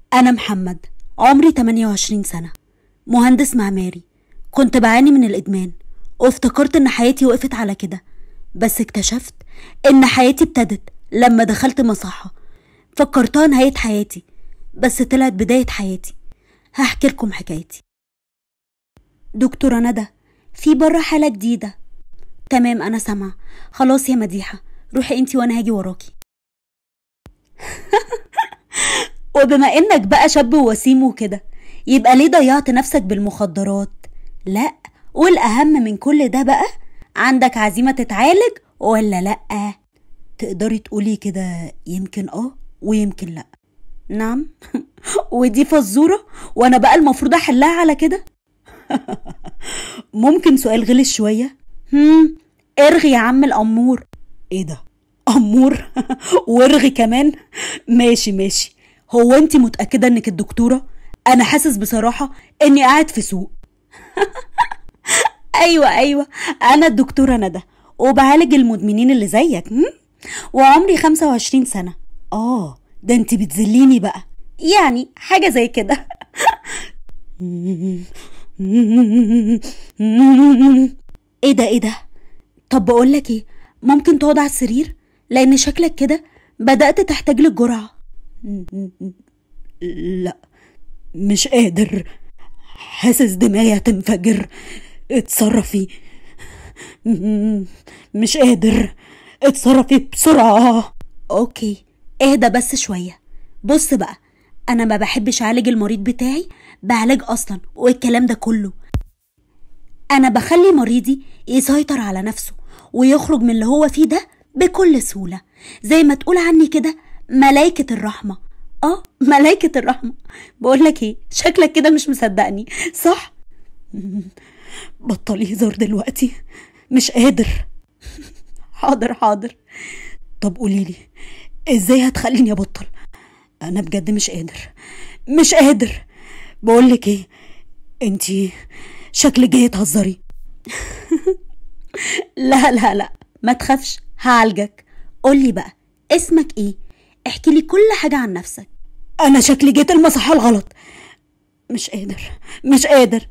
أنا محمد عمري 28 سنة مهندس معماري كنت بعاني من الإدمان وافتكرت إن حياتي وقفت على كده بس اكتشفت إن حياتي ابتدت لما دخلت مصحة فكرتها نهاية حياتي بس طلعت بداية حياتي هحكي لكم حكايتي دكتورة ندى في بره حالة جديدة تمام أنا سامعة خلاص يا مديحة روحي انتي وأنا هاجي وراكي وبما انك بقى شاب وسيم وكده يبقى ليه ضيعت نفسك بالمخدرات لا والاهم من كل ده بقى عندك عزيمه تتعالج ولا لا تقدري تقولي كده يمكن اه ويمكن لا نعم ودي فزوره وانا بقى المفروض احلها على كده ممكن سؤال غلس شويه هم ارغي يا عم الامور ايه ده امور وارغي كمان ماشي ماشي هو انت متاكده انك الدكتوره انا حاسس بصراحه اني قاعد في سوق ايوه ايوه انا الدكتوره ندى وبعالج المدمنين اللي زيك هم؟ وعمري 25 سنه اه ده انت بتذليني بقى يعني حاجه زي كده ايه ده ايه ده طب بقولك ايه ممكن تقعد على السرير لان شكلك كده بدات تحتاج للجرعه لا مش قادر حاسس دماغي هتنفجر اتصرفي مش قادر اتصرفي بسرعة اوكي اهدى بس شوية بص بقى انا ما بحبش اعالج المريض بتاعي بعلاج اصلا والكلام ده كله انا بخلي مريضي يسيطر على نفسه ويخرج من اللي هو فيه ده بكل سهولة زي ما تقول عني كده ملايكة الرحمة اه ملايكة الرحمة بقولك ايه شكلك كده مش مصدقني صح بطلي هزار دلوقتي مش قادر حاضر حاضر طب قوليلي ازاي هتخليني ابطل انا بجد مش قادر مش قادر بقولك ايه انتي شكلك جايه تهزري لا لا لا ما تخافش هعالجك قولي بقى اسمك ايه احكي لي كل حاجة عن نفسك انا شكلي جيت المصحة الغلط مش قادر مش قادر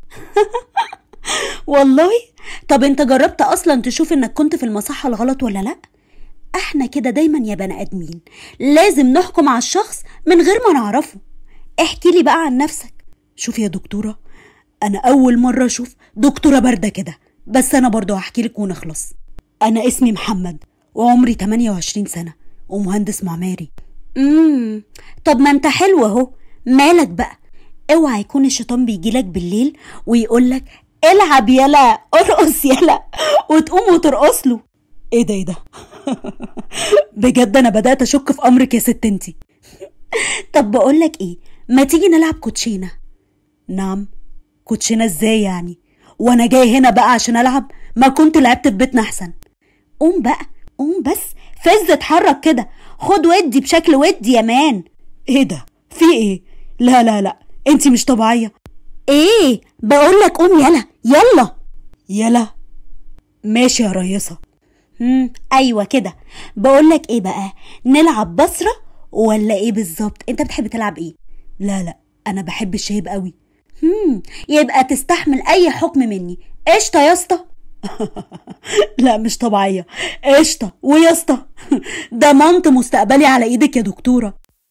والله طب انت جربت اصلا تشوف انك كنت في المصحة الغلط ولا لا احنا كده دايما يا بني ادمين لازم نحكم على الشخص من غير ما نعرفه احكي لي بقى عن نفسك شوفي يا دكتورة انا اول مرة اشوف دكتورة باردة كده بس انا برضو هحكي لك ونخلص انا اسمي محمد وعمري 28 سنة ومهندس معماري امم طب ما انت حلو اهو مالك بقى اوعى يكون الشيطان بيجيلك بالليل ويقولك العب يلا ارقص يلا وتقوم وترقص له ايه ده ايه ده بجد انا بدات اشك في امرك يا ست انتي طب بقولك ايه ما تيجي نلعب كوتشينه نعم كوتشينه ازاي يعني وانا جاي هنا بقى عشان العب ما كنت لعبت في بيتنا احسن قوم بقى قوم بس فز اتحرك كده خد ودي بشكل ودي يا مان ايه ده في ايه لا لا لا انتي مش طبيعيه ايه بقولك قوم يلا يلا يلا ماشي يا ريسه امم ايوه كده بقولك ايه بقى نلعب بصره ولا ايه بالظبط انت بتحب تلعب ايه لا لا انا بحب الشايب قوي امم يبقى تستحمل اي حكم مني قشطه يا اسطى لا مش طبيعيه قشطه ويا اسطى ضمنت مستقبلي على ايدك يا دكتوره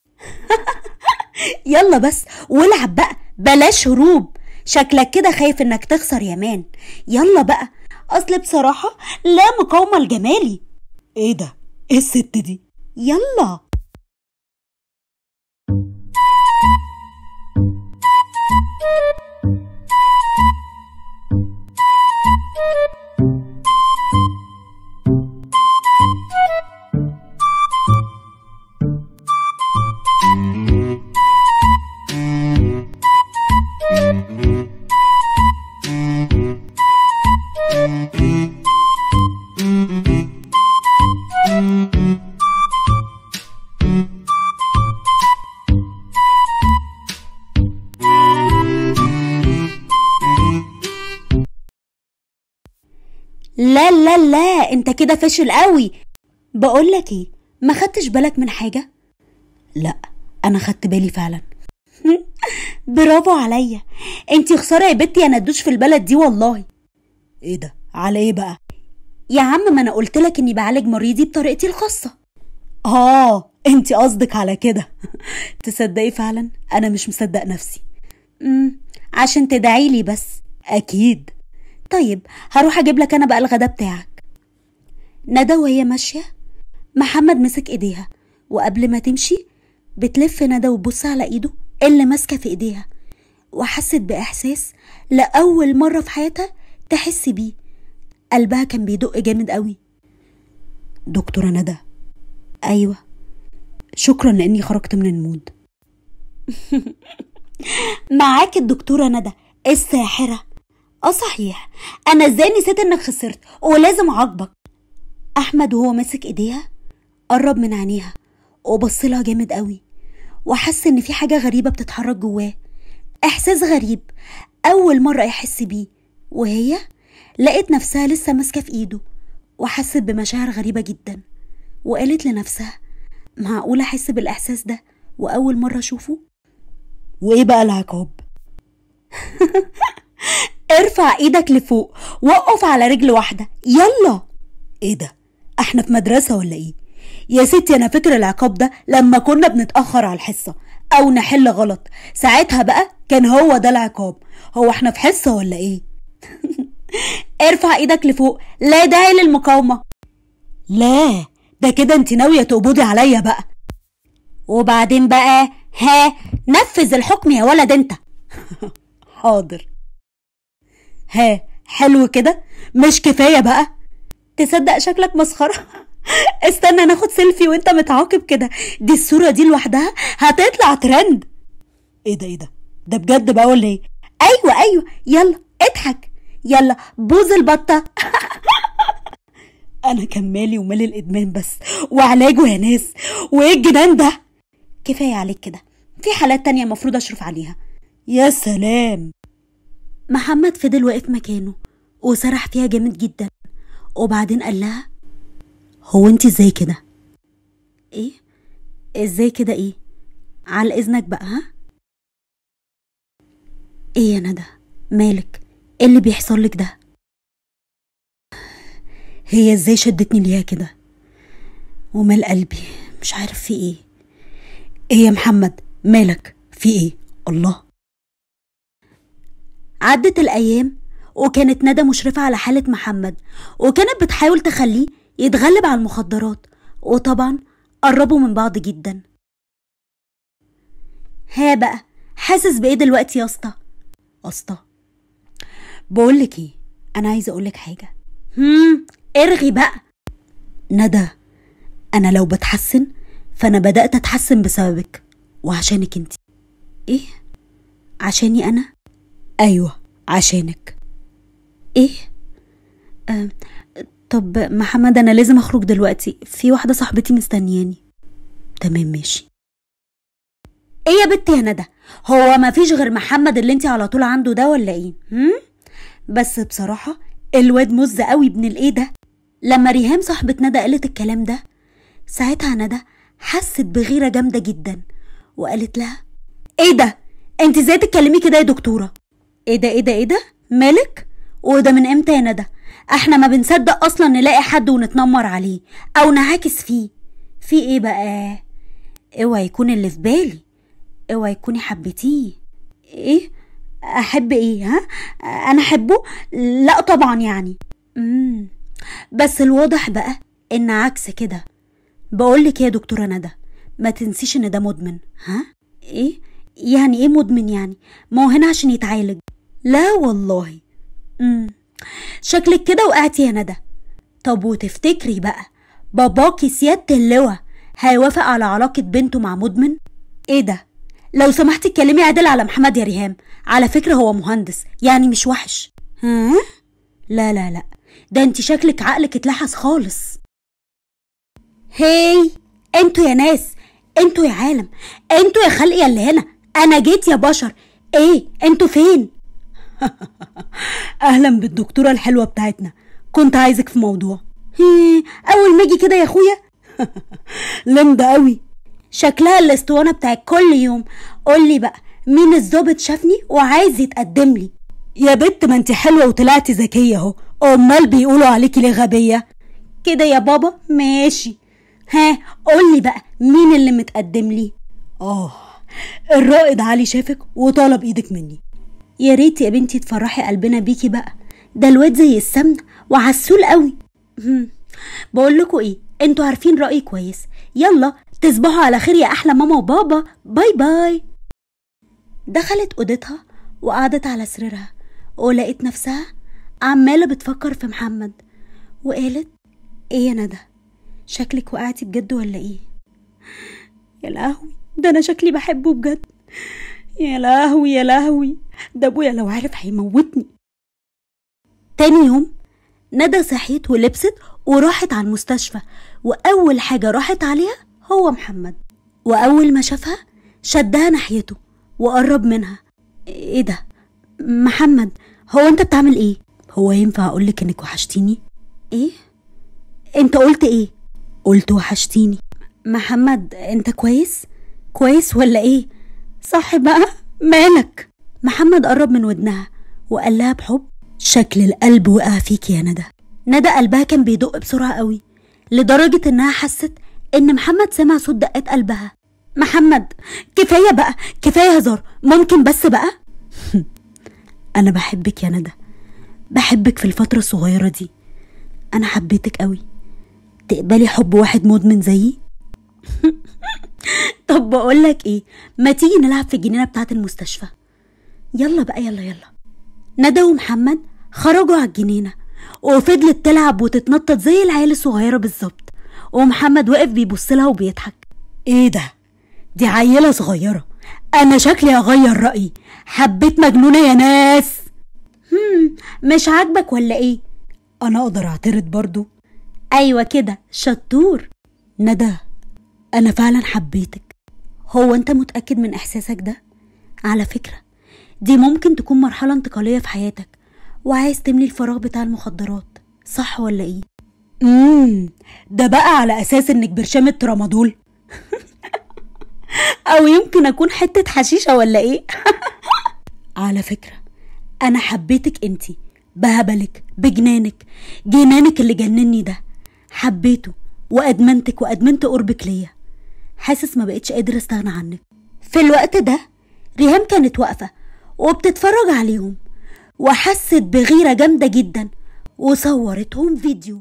يلا بس والعب بقى بلاش هروب شكلك كده خايف انك تخسر يا مان يلا بقى اصل بصراحه لا مقاومه لجمالي ايه ده ايه الست دي يلا لا لا لا انت كده فاشل قوي بقولك ايه ما خدتش بالك من حاجه لا انا خدت بالي فعلا برافو عليا انتي خساره يا بنتي يا ندوش في البلد دي والله ايه ده على ايه بقى يا عم ما انا قلت لك اني بعالج مريضي بطريقتي الخاصه اه انت قصدك على كده تصدقي فعلا انا مش مصدق نفسي امم عشان تدعي لي بس اكيد طيب هروح اجيب لك انا بقى الغدا بتاعك ندى وهي ماشيه محمد مسك ايديها وقبل ما تمشي بتلف ندى وتبص على ايده اللي ماسكه في ايديها وحست باحساس لاول مره في حياتها تحس بيه قلبها كان بيدق جامد قوي دكتوره ندى ايوه شكرا لاني خرجت من المود معاك الدكتوره ندى الساحره اه صحيح انا ازاي نسيت انك خسرت ولازم اعاقبك احمد وهو ماسك ايديها قرب من عينيها وبص لها جامد قوي وحس ان في حاجه غريبه بتتحرك جواه احساس غريب اول مره يحس بيه وهي لقيت نفسها لسه ماسكه في ايده وحست بمشاعر غريبه جدا وقالت لنفسها معقول احس بالاحساس ده واول مره اشوفه وايه بقى العقاب ارفع ايدك لفوق وقف على رجل واحده يلا ايه ده احنا في مدرسه ولا ايه يا ستي انا فاكر العقاب ده لما كنا بنتاخر على الحصه او نحل غلط ساعتها بقى كان هو ده العقاب هو احنا في حصه ولا ايه ارفع ايدك لفوق لا داعي للمقاومه لا ده كده انت ناويه تقبضي عليا بقى وبعدين بقى ها نفذ الحكم يا ولد انت حاضر ها حلو كده مش كفايه بقى تصدق شكلك مسخره استنى ناخد سيلفي وانت متعاقب كده دي الصوره دي لوحدها هتطلع ترند ايه ده ايه ده ده بجد بقى ولا ايه ايوه ايوه يلا اضحك يلا بوز البطه انا كان مالي ومال الادمان بس وعلاجه يا ناس وايه الجنان ده كفايه عليك كده في حالات تانية المفروض اشرف عليها يا سلام محمد فضل واقف مكانه وسرح فيها جامد جدا وبعدين قال لها هو انت ازاي كده ايه ازاي كده ايه على اذنك بقى ها ايه يا ندى مالك ايه اللي بيحصل لك ده هي ازاي شدتني ليها كده ومال قلبي مش عارف في ايه ايه يا محمد مالك في ايه الله عدت الايام وكانت ندى مشرفة على حالة محمد وكانت بتحاول تخليه يتغلب على المخدرات وطبعا قربوا من بعض جدا ها بقى حاسس بايه دلوقتي يا اسطى اسطى بقولك ايه انا عايزه اقولك حاجه هم ارغي بقى ندى انا لو بتحسن فانا بدات اتحسن بسببك وعشانك انت ايه عشاني انا ايوه عشانك ايه آه طب محمد انا لازم اخرج دلوقتي في واحده صاحبتي مستنياني تمام ماشي ايه يا بنتي يا ندى هو ما فيش غير محمد اللي انت على طول عنده ده ولا ايه هم؟ بس بصراحه الواد مز قوي ابن الايه ده لما ريهام صاحبة ندى قالت الكلام ده ساعتها ندى حست بغيرة جامدة جدا وقالت لها ايه ده انت ازاي تتكلمي كده يا دكتورة ايه ده ايه ده ايه ده مالك وده من امتى يا ندى احنا ما بنصدق اصلا نلاقي حد ونتنمر عليه او نعاكس فيه في ايه بقى اوعى يكون اللي في بالي اوعى يكوني حبيتيه ايه احب ايه ها انا احبه لا طبعا يعني امم بس الواضح بقى ان عكس كده بقولك يا دكتورة ندى ما تنسيش ان ده مدمن ها ايه يعني ايه مدمن يعني ما هو هنا عشان يتعالج لا والله امم شكلك كده وقعتي يا ندى طب وتفتكري بقى باباكي سيادة اللواء هيوافق على علاقة بنته مع مدمن ايه ده لو سمحتي اتكلمي عدل على محمد يا ريهام على فكرة هو مهندس يعني مش وحش ها لا لا لا ده انت شكلك عقلك اتلحس خالص هاي انتوا يا ناس انتوا يا عالم انتوا يا خلق يا اللي هنا انا جيت يا بشر ايه انتوا فين اهلا بالدكتوره الحلوه بتاعتنا كنت عايزك في موضوع هي اول ما اجي كده يا اخويا لمده قوي شكلها الاسطوانه بتاعت كل يوم قولي بقى مين الظابط شافني وعايز يتقدم لي يا بت ما انت حلوه وطلعتي ذكيه اهو امال بيقولوا عليكي ليه غبيه كده يا بابا ماشي ها قولي بقى مين اللي متقدم لي اه الرائد علي شافك وطلب ايدك مني يا ريت يا بنتي تفرحي قلبنا بيكي بقى ده الواد زي السمنه وعسول قوي بقول لكم ايه انتوا عارفين رايي كويس يلا تصبحوا على خير يا احلى ماما وبابا باي باي دخلت اوضتها وقعدت على سريرها ولقيت نفسها عماله بتفكر في محمد وقالت ايه يا ندى شكلك وقعتي بجد ولا ايه يا لهوي ده انا شكلي بحبه بجد يا لهوي يا لهوي ده ابويا لو عرف هيموتني تاني يوم ندى صحيت ولبست وراحت على المستشفى واول حاجه راحت عليها هو محمد واول ما شافها شدها ناحيته وقرب منها ايه ده محمد هو انت بتعمل ايه هو ينفع اقولك انك وحشتيني ايه انت قلت ايه قلت وحشتيني محمد انت كويس كويس ولا ايه صح بقى مالك محمد قرب من ودنها وقال لها بحب شكل القلب وقع فيك يا ندى ندى قلبها كان بيدق بسرعة قوي لدرجة انها حست ان محمد سمع صوت دقات قلبها محمد كفاية بقى كفاية هزار ممكن بس بقى انا بحبك يا ندى بحبك في الفترة الصغيرة دي انا حبيتك قوي تقبلي حب واحد مدمن زيي طب بقولك ايه ما تيجي نلعب في الجنينة بتاعة المستشفى يلا بقى يلا يلا ندى ومحمد خرجوا على الجنينة وفضلت تلعب وتتنطط زي العيال الصغيرة بالظبط ومحمد واقف بيبص لها وبيضحك ايه ده دي عيله صغيره انا شكلي اغير رايي حبيت مجنونه يا ناس هم مش عاجبك ولا ايه انا اقدر اعترض برضو ايوه كده شطور ندى انا فعلا حبيتك هو انت متأكد من احساسك ده على فكرة دي ممكن تكون مرحلة انتقالية في حياتك وعايز تملي الفراغ بتاع المخدرات صح ولا ايه امم ده بقى على اساس انك برشامه ترامادول او يمكن اكون حتة حشيشة ولا ايه على فكره انا حبيتك انتي بهبلك بجنانك جنانك اللي جنني ده حبيته وادمنتك وادمنت قربك ليا حاسس ما بقتش قادر استغنى عنك في الوقت ده ريهام كانت واقفة وبتتفرج عليهم وحست بغيرة جامدة جدا وصورتهم فيديو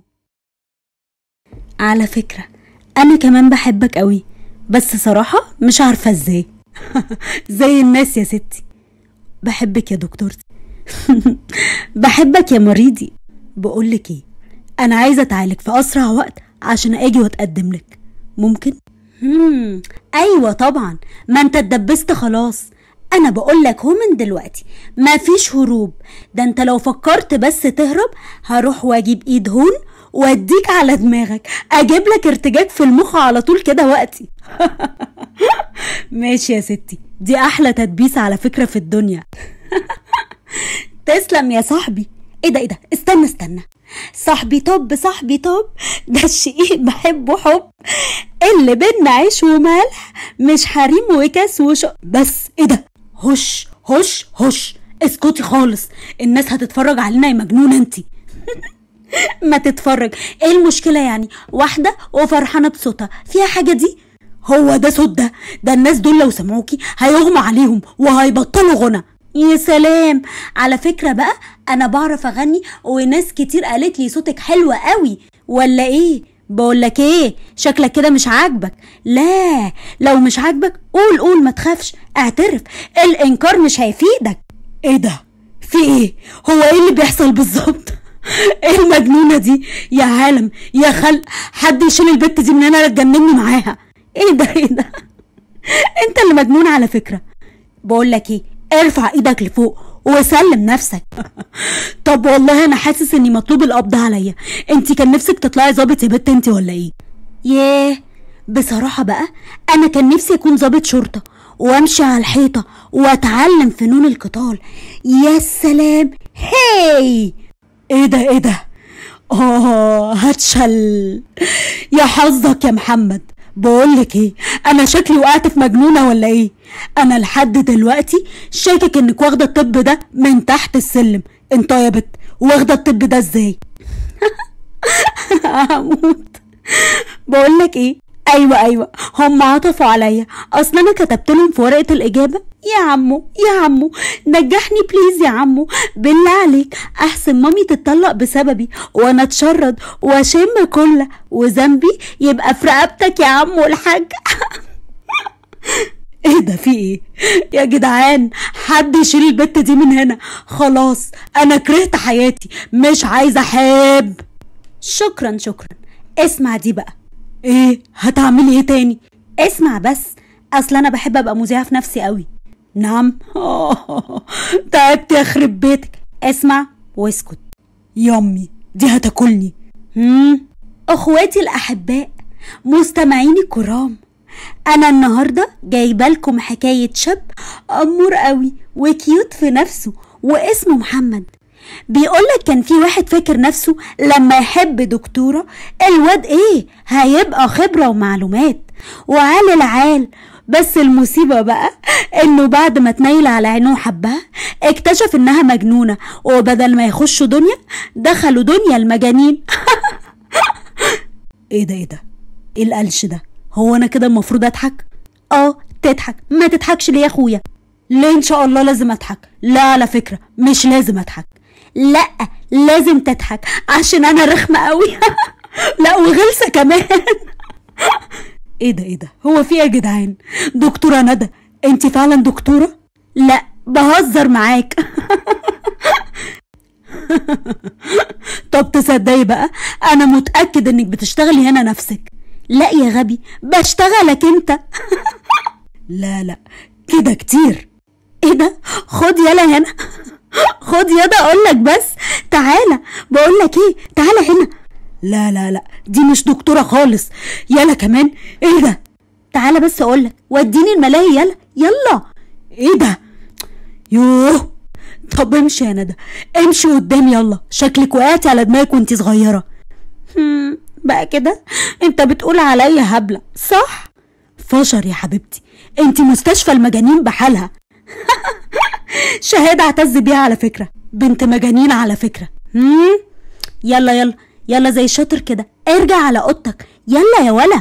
على فكرة أنا كمان بحبك قوي بس صراحة مش عارفة ازاي زي الناس يا ستي بحبك يا دكتورتي بحبك يا مريضي بقولك ايه انا عايزه اتعالج في اسرع وقت عشان اجي واتقدم لك ممكن مم. ايوه طبعا ما انت اتدبست خلاص انا بقولك هو من دلوقتي مفيش هروب ده انت لو فكرت بس تهرب هروح واجيب ايد هون واديك على دماغك اجيب لك ارتجاج في المخ على طول كده وقتي ماشي يا ستي دي احلى تدبيس على فكره في الدنيا تسلم يا صاحبي ايه ده ايه ده استنى استنى صاحبي طب صاحبي طب ده الشقيق بحبه حب اللي بينا عيش وملح مش حريم وكاس وش بس ايه ده هش هش هش اسكتي خالص الناس هتتفرج علينا يا مجنونه انتي ما تتفرج ايه المشكله يعني واحده وفرحانه بصوتها فيها حاجه دي هو ده صوت ده ده الناس دول لو سمعوكي هيغمى عليهم وهيبطلوا غنى يا سلام على فكرة بقى أنا بعرف أغني وناس كتير قالت لي صوتك حلو قوي ولا إيه بقولك إيه شكلك كده مش عاجبك لا لو مش عاجبك قول قول ما تخافش اعترف الإنكار مش هيفيدك ايه ده في ايه هو ايه اللي بيحصل بالظبط ايه المجنونه دي يا عالم يا خلق حد يشيل البت دي من هنا تجنني معاها ايه ده ايه ده انت اللي مجنون على فكرة بقولك ايه ارفع ايدك لفوق وسلم نفسك طب والله انا حاسس اني مطلوب القبض عليا انت كان نفسك تطلعي ظابط يا بت انت ولا ايه ياه بصراحة بقى أنا كان نفسي أكون ضابط شرطة وأمشي على الحيطة وأتعلم فنون القتال يا سلام هاي ايه ده ايه ده اه هتشل يا حظك يا محمد بقولك ايه انا شكلي وقعت في مجنونه ولا ايه انا لحد دلوقتي شاكك انك واخده الطب ده من تحت السلم انت يا بت واخده الطب ده ازاي هموت بقول لك ايه ايوه ايوه هم عطفوا عليا اصل انا كتبت لهم في ورقه الاجابه يا عمو يا عمو نجحني بليز يا عمو بالله عليك احسن مامي تتطلق بسببي وانا اتشرد واشم كله وذنبي يبقى في رقبتك يا عمو الحاج ايه ده في ايه يا جدعان حد يشيل البت دي من هنا خلاص انا كرهت حياتي مش عايزه احب شكرا شكرا اسمع دي بقى ايه هتعملي ايه تاني اسمع بس اصل انا بحب ابقى مذيعه في نفسي قوي نعم آه، تعبت يخرب بيتك اسمع واسكت يامي دي هتاكلني مم. اخواتي الاحباء مستمعيني الكرام انا النهارده جايبه لكم حكايه شاب امور قوي وكيوت في نفسه واسمه محمد بيقولك كان في واحد فاكر نفسه لما يحب دكتوره الواد ايه هيبقى خبره ومعلومات وعال العال بس المصيبة بقى انه بعد ما تنيل على عينه وحبها اكتشف انها مجنونة وبدل ما يخشوا دنيا دخلوا دنيا المجانين ايه ده ايه ده ايه القلش ده هو انا كده المفروض اضحك اه تضحك ما تضحكش ليه يا اخويا ليه ان شاء الله لازم اضحك لا على فكرة مش لازم اضحك لا لازم تضحك عشان انا رخمة قوي لا وغلسة كمان ايه ده ايه ده هو في ايه يا جدعان دكتورة ندى انت فعلا دكتورة لا بهزر معاك طب تصدقي بقى انا متأكد انك بتشتغلي هنا نفسك لا يا غبي بشتغلك انت لا لا كده كتير ايه ده خد يلا هنا خد يلا اقول لك بس تعالى بقول لك ايه تعالى هنا لا لا لا دي مش دكتورة خالص يلا كمان ايه ده تعالى بس اقول لك وديني الملاهي يلا يلا ايه ده يوه طب امشي يا ندى امشي قدام يلا شكلك وقعتي على دماغك وانتي صغيرة هم، بقى كده انت بتقول عليا هبلة صح فشر يا حبيبتي انتي مستشفى المجانين بحالها شهادة اعتز بيها على فكرة بنت مجانين على فكرة هم؟ يلا يلا يلا زي الشاطر كده ارجع على اوضتك يلا يا ولا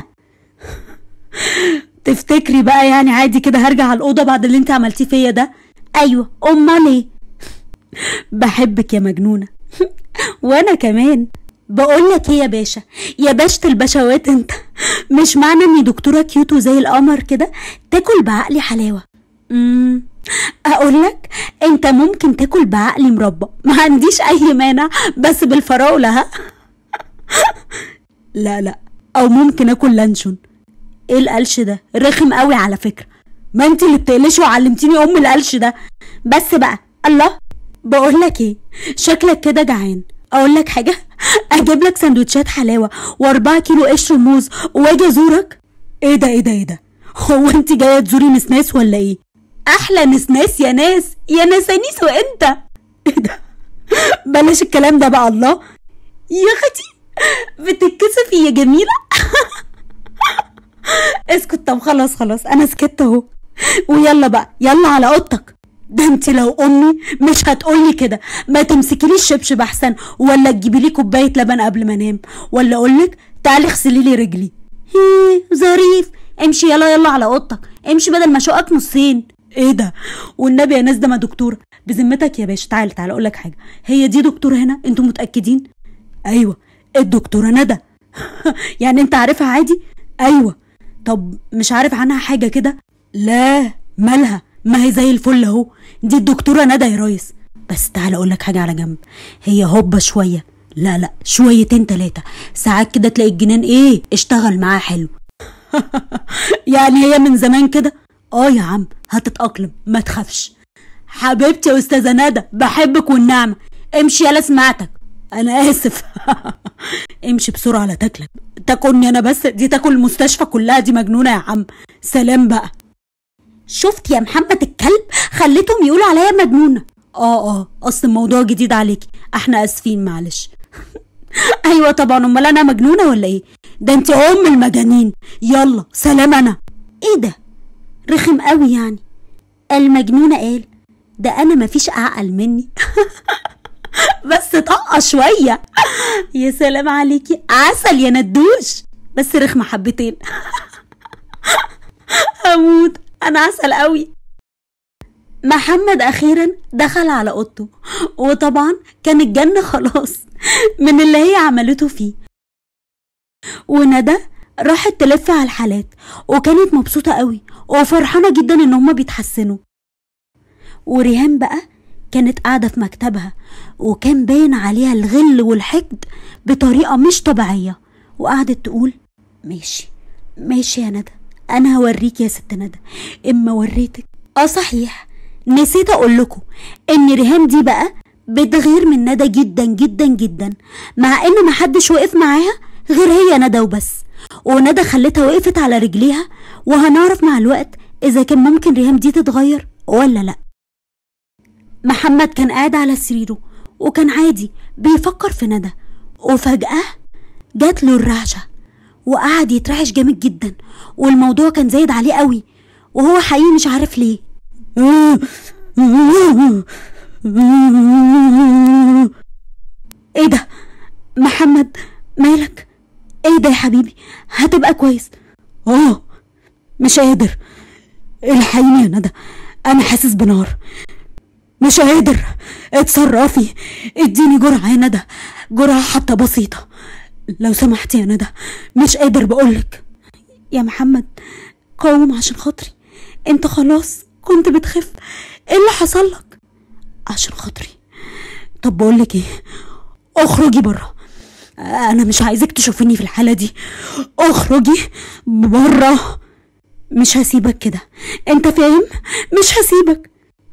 تفتكري بقى يعني عادي كده هرجع على الأوضة بعد اللي انت عملتيه فيا ده ايوه امال ايه بحبك يا مجنونة وانا كمان بقول لك ايه يا باشا يا باشا البشوات انت مش معنى اني دكتوره كيوت وزي القمر كده تاكل بعقلي حلاوه امم اقول لك انت ممكن تاكل بعقلي مربى ما عنديش اي مانع بس بالفراوله ها لا لا او ممكن اكل لانشون ايه القلش ده رخم قوي على فكره ما انت اللي بتقلشي وعلمتيني ام القلش ده بس بقى الله بقول لك ايه شكلك كده جعان اقول لك حاجه اجيب لك سندوتشات حلاوه واربعة كيلو قشر موز واجي ازورك ايه ده ايه ده ايه ده هو انت جايه تزوري نسناس ولا ايه احلى نسناس يا ناس يا نسانيس وانت ايه ده بلاش الكلام ده بقى الله يا اختي بتتكسفي يا جميله اسكت طب خلاص خلاص انا سكت اهو ويلا بقى يلا على اوضتك ده انت لو امي مش هتقولي كده ما تمسكيلي الشبشب احسن ولا تجيبي لي كوبايه لبن قبل ما انام ولا اقولك تعالي اغسلي لي رجلي هي ظريف امشي يلا يلا على اوضتك امشي بدل ما اشقك نصين ايه ده والنبي يا ناس ده ما دكتوره بذمتك يا باشا تعالى تعالى اقول لك حاجه هي دي دكتوره هنا انتوا متاكدين ايوه الدكتوره ندى يعني انت عارفها عادي ايوه طب مش عارف عنها حاجه كده لا مالها ما هي زي الفل اهو دي الدكتوره ندى يا ريس بس تعالى اقول لك حاجه على جنب هي هوبه شويه لا لا شويتين تلاتة ساعات كده تلاقي الجنان ايه اشتغل معاها حلو يعني هي من زمان كده اه يا عم هتتأقلم ما تخافش حبيبتي يا استاذه ندى بحبك والنعمه امشي يلا سمعتك انا اسف امشي بسرعه لا تاكلك تاكلني انا بس دي تاكل المستشفى كلها دي مجنونه يا عم سلام بقى شفت يا محمد الكلب خليتهم يقولوا عليا مجنونه اه اه اصل الموضوع جديد عليكي احنا اسفين معلش ايوه طبعا امال انا مجنونه ولا ايه ده انت ام المجانين يلا سلام انا ايه ده رخم قوي يعني المجنونة قال ده انا مفيش اعقل مني بس طقه شويه يا سلام عليكي عسل يا ندوش بس رخمة حبتين هموت انا عسل قوي محمد اخيرا دخل على اوضته وطبعا كان الجنة خلاص من اللي هي عملته فيه وندى راحت تلف على الحالات وكانت مبسوطة قوي وفرحانة جدا ان هما بيتحسنوا وريهام بقى كانت قاعدة في مكتبها وكان باين عليها الغل والحقد بطريقة مش طبيعية وقعدت تقول ماشي ماشي يا ندى انا هوريك يا ست ندى اما وريتك اه صحيح نسيت اقول لكم ان ريهام دي بقى بتغير من ندى جدا جدا جدا مع ان محدش وقف معاها غير هي ندى وبس وندى خلتها وقفت على رجليها وهنعرف مع الوقت اذا كان ممكن ريهام دي تتغير ولا لا محمد كان قاعد على سريره وكان عادي بيفكر في ندى وفجأة جات له الرعشة وقعد يترعش جامد جدا والموضوع كان زايد عليه قوي وهو حقيقي مش عارف ليه ايه ده محمد مالك ايه ده يا حبيبي هتبقى كويس اه مش قادر الحقيني يا ندى انا حاسس بنار مش قادر اتصرفي اديني جرعة يا ندى جرعة حتى بسيطة لو سمحتي يا ندى مش قادر بقولك يا محمد قوم عشان خاطري انت خلاص كنت بتخف ايه اللي حصل لك عشان خاطري طب بقولك ايه اخرجي بره انا مش عايزك تشوفيني في الحالة دي اخرجي بره مش هسيبك كده انت فاهم مش هسيبك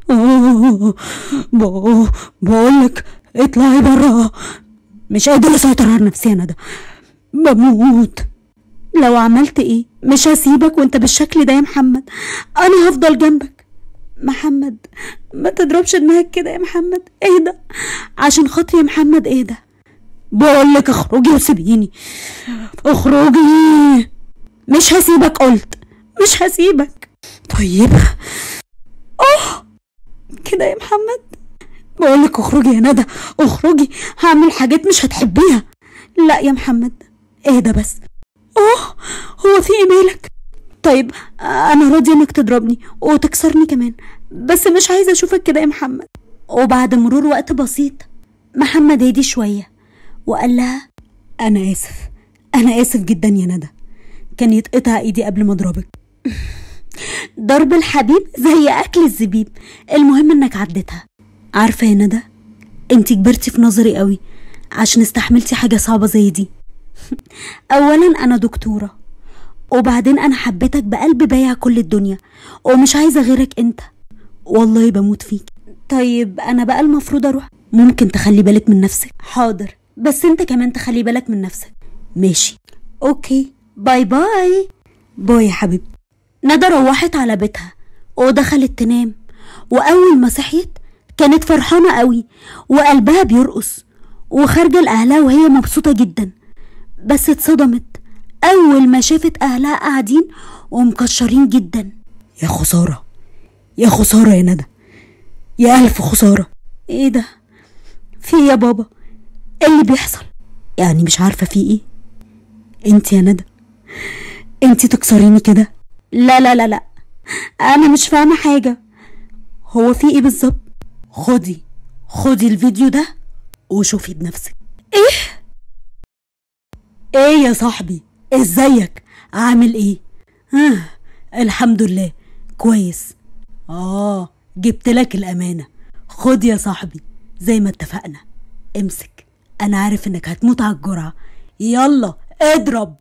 بقولك اطلعي بره مش قادر اسيطر على نفسي يا ندى بموت لو عملت ايه مش هسيبك وانت بالشكل ده يا محمد انا هفضل جنبك محمد ما تضربش دماغك كده يا محمد اهدى عشان خاطري يا محمد اهدى بقولك اخرجي وسيبيني اخرجي مش هسيبك قلت مش هسيبك طيب اه كده يا محمد بقولك اخرجي يا ندى اخرجي هعمل حاجات مش هتحبيها لا يا محمد اهدى بس اه هو في ايه مالك طيب انا راضيه انك تضربني وتكسرني كمان بس مش عايزه اشوفك كده يا محمد وبعد مرور وقت بسيط محمد هدي شويه وقال لها انا اسف انا اسف جدا يا ندى كان يتقطع ايدي قبل ما اضربك ضرب الحبيب زي اكل الزبيب المهم انك عديتها عارفه يا ندى انت كبرتي في نظري قوي عشان استحملتي حاجه صعبه زي دي اولا انا دكتوره وبعدين انا حبيتك بقلب بايع كل الدنيا ومش عايزه غيرك انت والله بموت فيك طيب انا بقى المفروض اروح ممكن تخلي بالك من نفسك حاضر بس انت كمان تخلي بالك من نفسك ماشي اوكي باي باي باي يا حبيبتي ندى روحت على بيتها ودخلت تنام واول ما صحيت كانت فرحانه قوي وقلبها بيرقص وخارجه لاهلها وهي مبسوطه جدا بس اتصدمت اول ما شافت اهلها قاعدين ومكشرين جدا يا خساره يا خساره يا ندى يا الف خساره ايه ده في إيه يا بابا ايه اللي بيحصل يعني مش عارفه في ايه انت يا ندى انت تكسريني كده لا لا لا لا انا مش فاهمه حاجه هو في ايه بالظبط خدي خدي الفيديو ده وشوفي بنفسك ايه ايه يا صاحبي ازيك عامل ايه ها الحمد لله كويس اه جبت لك الامانه خد يا صاحبي زي ما اتفقنا امسك انا عارف انك هتموت على الجرعه يلا اضرب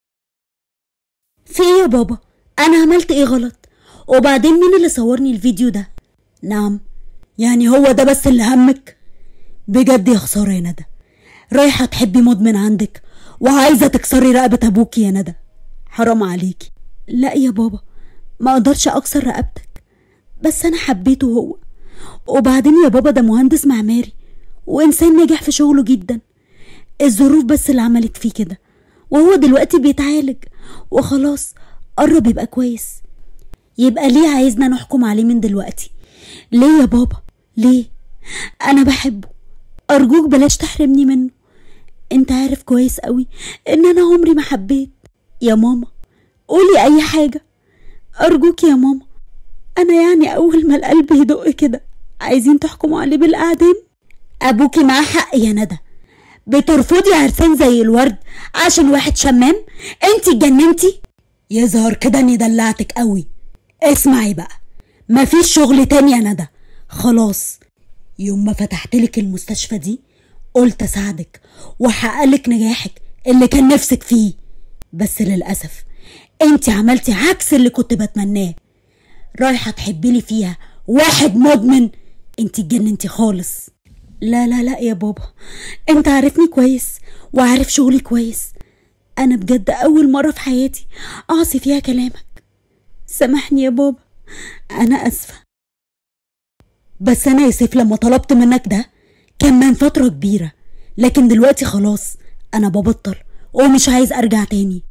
في ايه يا بابا انا عملت ايه غلط وبعدين مين اللي صورني الفيديو ده نعم يعني هو ده بس اللي همك بجد يا خساره يا ندى رايحه تحبي مدمن عندك وعايزه تكسري رقبه ابوكي يا ندى حرام عليكي لا يا بابا ما اقدرش اكسر رقبتك بس انا حبيته هو وبعدين يا بابا ده مهندس معماري وانسان ناجح في شغله جدا الظروف بس اللي عملت فيه كده وهو دلوقتي بيتعالج وخلاص قرب يبقى كويس يبقى ليه عايزنا نحكم عليه من دلوقتي ليه يا بابا ليه انا بحبه ارجوك بلاش تحرمني منه انت عارف كويس قوي ان انا عمري ما حبيت يا ماما قولي اي حاجه ارجوك يا ماما انا يعني اول ما القلب يدق كده عايزين تحكموا عليه بالاعدام ابوكي معاه حق يا ندى بترفضي عرسان زي الورد عشان واحد شمام انت اتجننتي يظهر كده اني دلعتك قوي اسمعي بقى مفيش شغل تاني يا ندى خلاص يوم ما فتحتلك المستشفى دي قلت اساعدك واحققلك نجاحك اللي كان نفسك فيه بس للاسف انت عملتي عكس اللي كنت بتمناه رايحه تحبي لي فيها واحد مدمن انت اتجننتي خالص لا لا لا يا بابا انت عارفني كويس وعارف شغلي كويس انا بجد اول مره في حياتي اعصي فيها كلامك سامحني يا بابا انا اسفه بس انا يا سيف لما طلبت منك ده كان من فتره كبيره لكن دلوقتي خلاص انا ببطل ومش عايز ارجع تاني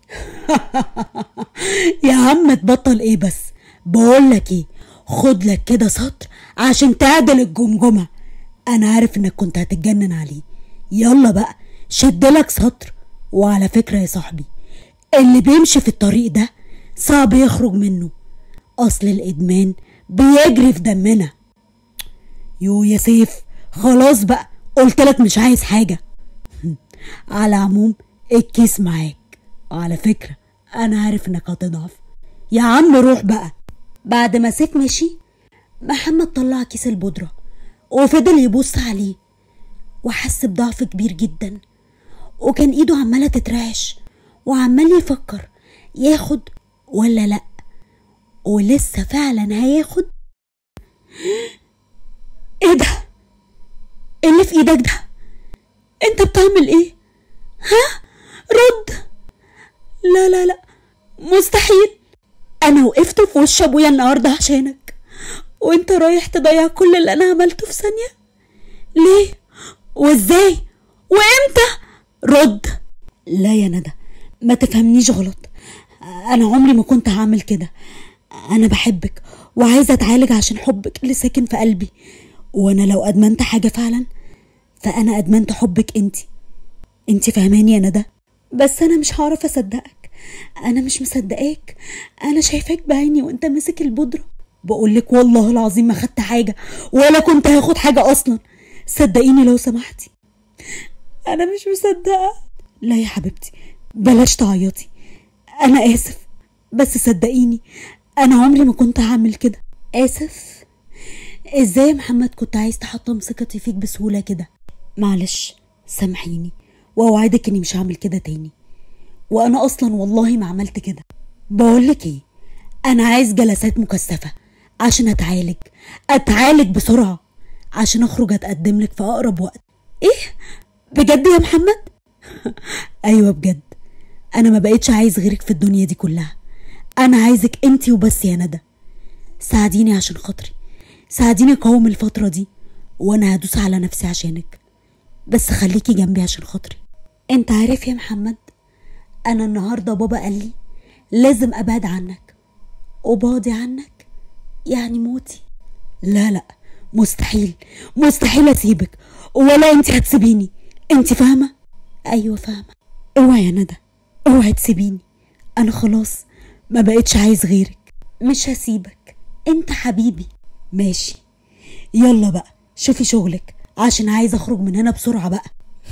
يا عم تبطل ايه بس بقولك ايه خد لك كده سطر عشان تعدل الجمجمه انا عارف انك كنت هتتجنن عليه يلا بقى شد لك سطر وعلى فكره يا صاحبي اللي بيمشي في الطريق ده صعب يخرج منه اصل الادمان بيجري في دمنا يو يا سيف خلاص بقى قلت لك مش عايز حاجه على عموم الكيس معاك وعلى فكره انا عارف انك هتضعف يا عم روح بقى بعد ما سيف مشي محمد طلع كيس البودره وفضل يبص عليه وحس بضعف كبير جدا وكان ايده عماله تترعش وعمال يفكر ياخد ولا لا ولسه فعلا هياخد ايه ده إيه اللي في ايدك ده انت بتعمل ايه ها رد لا لا لا مستحيل انا وقفت في وش ابويا النهارده عشانك وانت رايح تضيع كل اللي انا عملته في ثانيه ليه وازاي وامتى رد لا يا ندى ما تفهمنيش غلط انا عمري ما كنت هعمل كده انا بحبك وعايزه اتعالج عشان حبك اللي ساكن في قلبي وانا لو ادمنت حاجه فعلا فانا ادمنت حبك انت انت فاهماني يا ندى بس انا مش هعرف اصدقك انا مش مصدقاك انا شايفاك بعيني وانت ماسك البودره بقولك والله العظيم ما خدت حاجه ولا كنت هاخد حاجه اصلا صدقيني لو سمحتي انا مش مصدقه لا يا حبيبتي بلاش تعيطي انا اسف بس صدقيني انا عمري ما كنت هعمل كده اسف ازاي يا محمد كنت عايز تحطم ثقتي فيك بسهوله كده معلش سامحيني واوعدك اني مش هعمل كده تاني وانا اصلا والله ما عملت كده بقولك ايه انا عايز جلسات مكثفه عشان اتعالج اتعالج بسرعه عشان اخرج اتقدم لك في اقرب وقت ايه بجد يا محمد ايوه بجد انا ما بقتش عايز غيرك في الدنيا دي كلها انا عايزك انتي وبس يا ندى ساعديني عشان خاطري ساعديني اقاوم الفتره دي وانا هدوس على نفسي عشانك بس خليكي جنبي عشان خاطري انت عارف يا محمد انا النهارده بابا قال لي لازم ابعد عنك وبعدي عنك يعني موتي لا لا مستحيل مستحيل اسيبك ولا انت هتسيبيني انت فاهمه ايوه فاهمه اوعي يا ندى اوعي تسيبيني انا خلاص ما بقتش عايز غيرك مش هسيبك انت حبيبي ماشي يلا بقى شوفي شغلك عشان عايز اخرج من هنا بسرعه بقى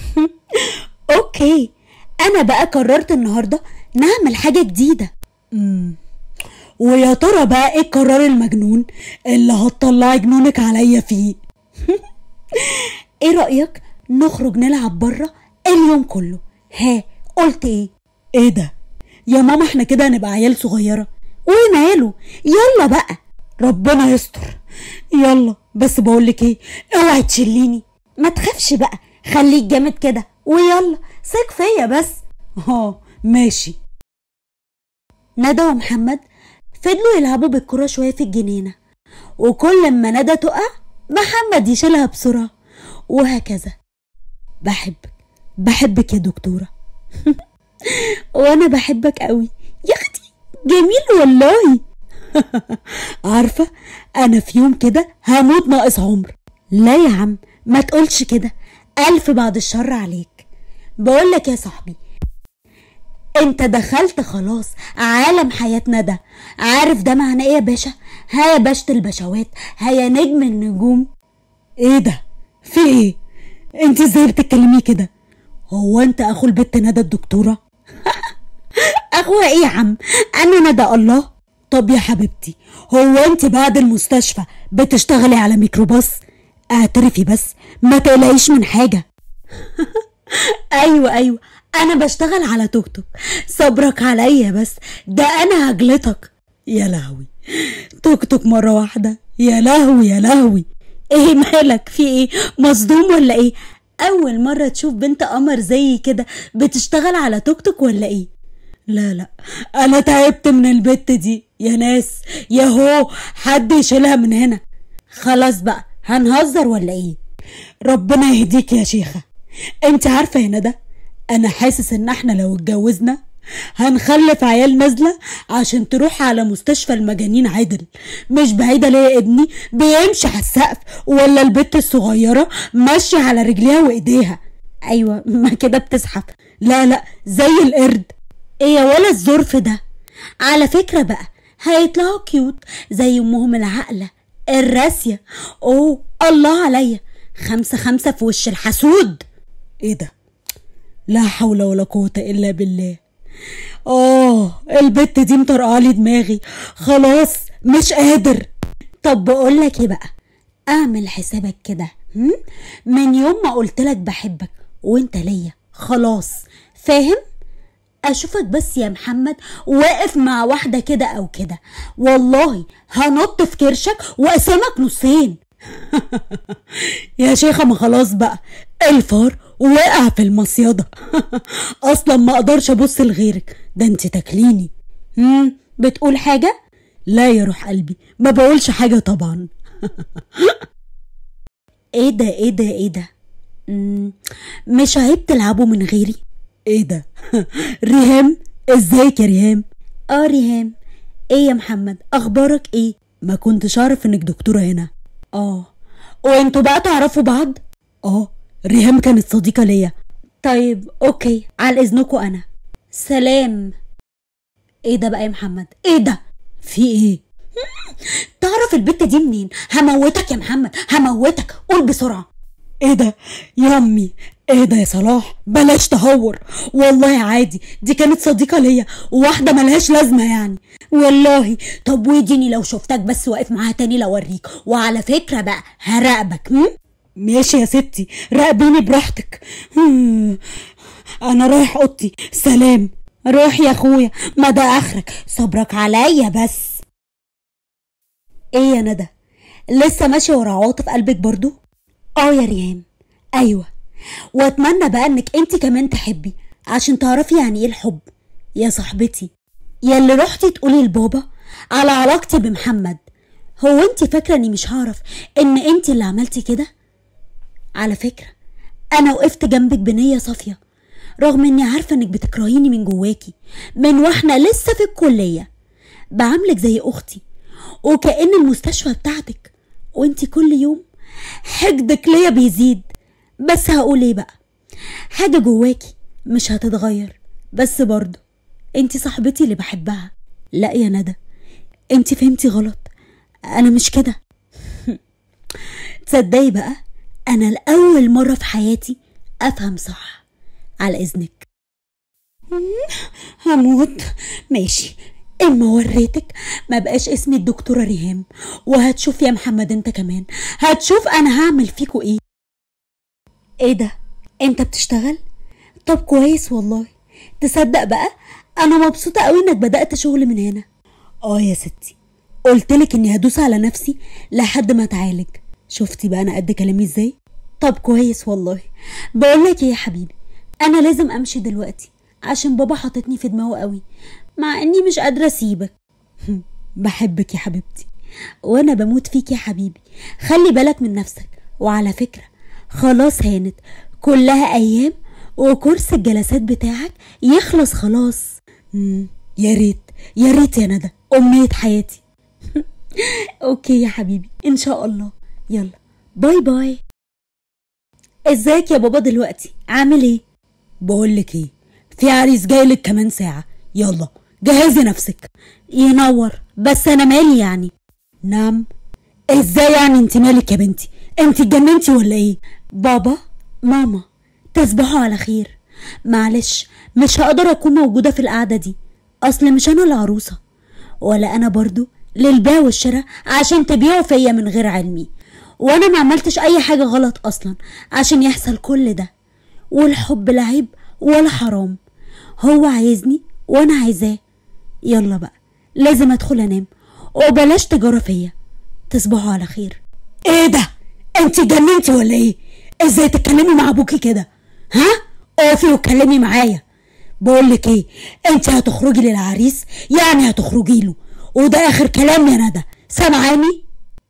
اوكي انا بقى قررت النهارده نعمل حاجه جديده امم ويا ترى بقى ايه القرار المجنون اللي هتطلعي جنونك عليا فيه ايه رايك نخرج نلعب بره اليوم كله ها قلت ايه ايه ده يا ماما احنا كده هنبقى عيال صغيره وماله يلا بقى ربنا يستر يلا بس بقولك ايه اوعي تشليني ما تخافش بقى خليك جامد كده ويلا ثق فيا بس اه ماشي ندى ومحمد فضلوا يلعبوا بالكرة شوية في الجنينة وكل ما ندى تقع محمد يشيلها بسرعة وهكذا بحبك بحبك يا دكتورة وانا بحبك قوي يا اختي جميل والله عارفة أنا في يوم كده هموت ناقص عمر لا يا عم ما تقولش كده الف بعد الشر عليك بقولك يا صاحبي انت دخلت خلاص عالم حياتنا ده عارف ده معناه ايه يا باشا ها يا باشا البشوات ها يا نجم النجوم ايه ده في ايه انت ازاي بتتكلمي كده هو انت اخو البت ندى الدكتورة اخوها ايه يا عم انا ندى الله طب يا حبيبتي هو انت بعد المستشفى بتشتغلي على ميكروباص اعترفي بس ما تقلقيش من حاجة ايوه ايوه انا بشتغل على توك توك صبرك عليا بس ده انا هجلطك يا لهوي توك توك مرة واحدة يا لهوي يا لهوي ايه مالك في ايه مصدوم ولا ايه اول مرة تشوف بنت قمر زي كده بتشتغل على توك توك ولا ايه لا لا انا تعبت من البت دي يا ناس يا هو حد يشيلها من هنا خلاص بقى هنهزر ولا ايه ربنا يهديك يا شيخة انت عارفة يا ندى انا حاسس ان احنا لو اتجوزنا هنخلف عيال نازلة عشان تروح على مستشفى المجانين عدل مش بعيدة ليه يا ابني بيمشي على السقف ولا البت الصغيرة ماشية على رجليها وايديها ايوه ما كده بتزحف لا لا زي القرد ايه يا ولا الظرف ده على فكرة بقى هيطلعوا كيوت زي امهم العاقلة الراسية اوه الله عليا خمسة خمسة في وش الحسود ايه ده لا حول ولا قوة الا بالله اه البت دي مطرقعلي دماغي خلاص مش قادر طب بقولك ايه بقى اعمل حسابك كده هم؟ من يوم ما قلتلك بحبك وانت ليا خلاص فاهم اشوفك بس يا محمد واقف مع واحده كده او كده والله هنط في كرشك واقسمك نصين يا شيخة ما خلاص بقى الفار وقع في المصيدة اصلا ما اقدرش ابص لغيرك ده انت تاكليني هم بتقول حاجه لا يا روح قلبي ما بقولش حاجة طبعا ايه ده ايه ده ايه ده مم، مش عيب تلعبوا من غيري ايه ده ريهام ازيك يا ريهام اه ريهام ايه يا محمد اخبارك ايه ما كنتش اعرف انك دكتورة هنا اه وانتوا بقى تعرفوا بعض اه ريهام كانت صديقة ليا طيب اوكي على اذنكم انا سلام ايه ده بقى يا محمد ايه ده في ايه تعرف البت دي منين هموتك يا محمد هموتك قول بسرعه ايه ده يا امي ايه ده يا صلاح بلاش تهور والله عادي دي كانت صديقة ليا وواحدة ملهاش لازمة يعني والله طب وديني لو شفتك بس واقف معاها تاني لوريك وعلى فكره بقى هراقبك هم؟ ماشي يا ستي راقبيني براحتك هم، انا رايح اوضتي سلام روح يا اخويا ما ده اخرك صبرك عليا بس ايه يا ندى لسه ماشيه ورا عواطف قلبك برضو اه يا ريهام ايوه واتمنى بقى انك انت كمان تحبي عشان تعرفي يعني ايه الحب يا صاحبتي يا اللي رحتي تقولي لبابا على علاقتي بمحمد هو انت فاكره اني مش هعرف ان انت اللي عملتي كده على فكره انا وقفت جنبك بنيه صافيه رغم اني عارفه انك بتكرهيني من جواكي من واحنا لسه في الكليه بعاملك زي اختي وكأن المستشفى بتاعتك وانت كل يوم حقدك ليا بيزيد بس هقول ايه بقى حاجه جواكي مش هتتغير بس برضه انت صاحبتي اللي بحبها لا يا ندى انت فهمتي غلط انا مش كده تصدقي بقى انا لاول مره في حياتي افهم صح على اذنك هموت ماشي اما وريتك ما بقاش اسمي الدكتورة ريهام وهتشوف يا محمد انت كمان هتشوف انا هعمل فيكوا ايه ايه ده انت بتشتغل طب كويس والله تصدق بقى انا مبسوطة قوي انك بدأت شغل من هنا اه يا ستي قلتلك اني هدوس على نفسي لحد ما اتعالج شفتي بقى انا قد كلامي ازاي طب كويس والله بقول لك ايه يا حبيبي انا لازم امشي دلوقتي عشان بابا حاططني في دماغه قوي مع اني مش قادره اسيبك بحبك يا حبيبتي وانا بموت فيك يا حبيبي خلي بالك من نفسك وعلى فكره خلاص هانت كلها ايام وكورس الجلسات بتاعك يخلص خلاص مم. يا ريت يا ريت يا ندى أمنية حياتي اوكي يا حبيبي ان شاء الله يلا باي باي ازيك يا بابا دلوقتي عامل ايه بقولك ايه في عريس جايلك كمان ساعة يلا جهزي نفسك ينور بس انا مالي يعني نعم ازاي يعني انت مالك يا بنتي انت اتجننتي ولا ايه بابا ماما تصبحوا على خير معلش مش هقدر اكون موجودة في القعدة دي اصل مش انا العروسة ولا انا برضو للبيع والشراء عشان تبيعوا فيا من غير علمي وانا ما عملتش اي حاجة غلط اصلا عشان يحصل كل ده والحب لا عيب ولا حرام هو عايزني وانا عايزاه يلا بقى لازم ادخل انام وبلاش تجارة فيا تصبحوا على خير ايه ده انت جننتي ولا ايه ازاي تتكلمي مع ابوكي كده ها اقفي واتكلمي معايا بقولك ايه انت هتخرجي للعريس يعني هتخرجي له وده اخر كلام يا ندى سامعاني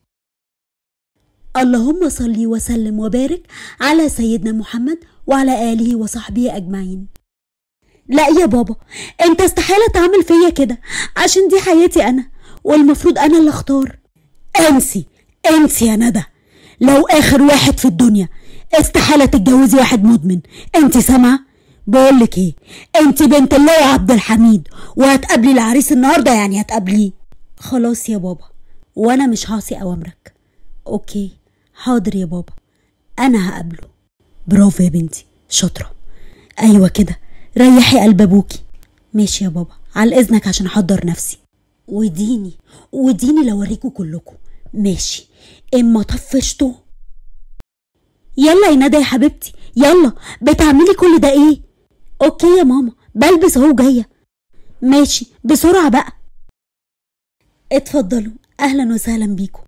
اللهم صل وسلم وبارك على سيدنا محمد وعلى اله وصحبه اجمعين لا يا بابا انت استحاله تعمل فيا كده عشان دي حياتي انا والمفروض انا اللي اختار انسي انسي يا ندى لو اخر واحد في الدنيا استحاله تتجوزي واحد مدمن انت سامعه بقولك ايه انت بنت الله يا عبد الحميد وهتقابلي العريس النهارده يعني هتقابليه خلاص يا بابا وانا مش هعصي اوامرك اوكي حاضر يا بابا انا هقابله برافو يا بنتي شاطره ايوه كده ريحي قلب ابوكي ماشي يا بابا على اذنك عشان احضر نفسي وديني وديني لو اوريكوا كلكم ماشي اما طفشتوا يلا يا ندى يا حبيبتي يلا بتعملي كل ده ايه اوكي يا ماما بلبس اهو جايه ماشي بسرعه بقى اتفضلوا اهلا وسهلا بيكم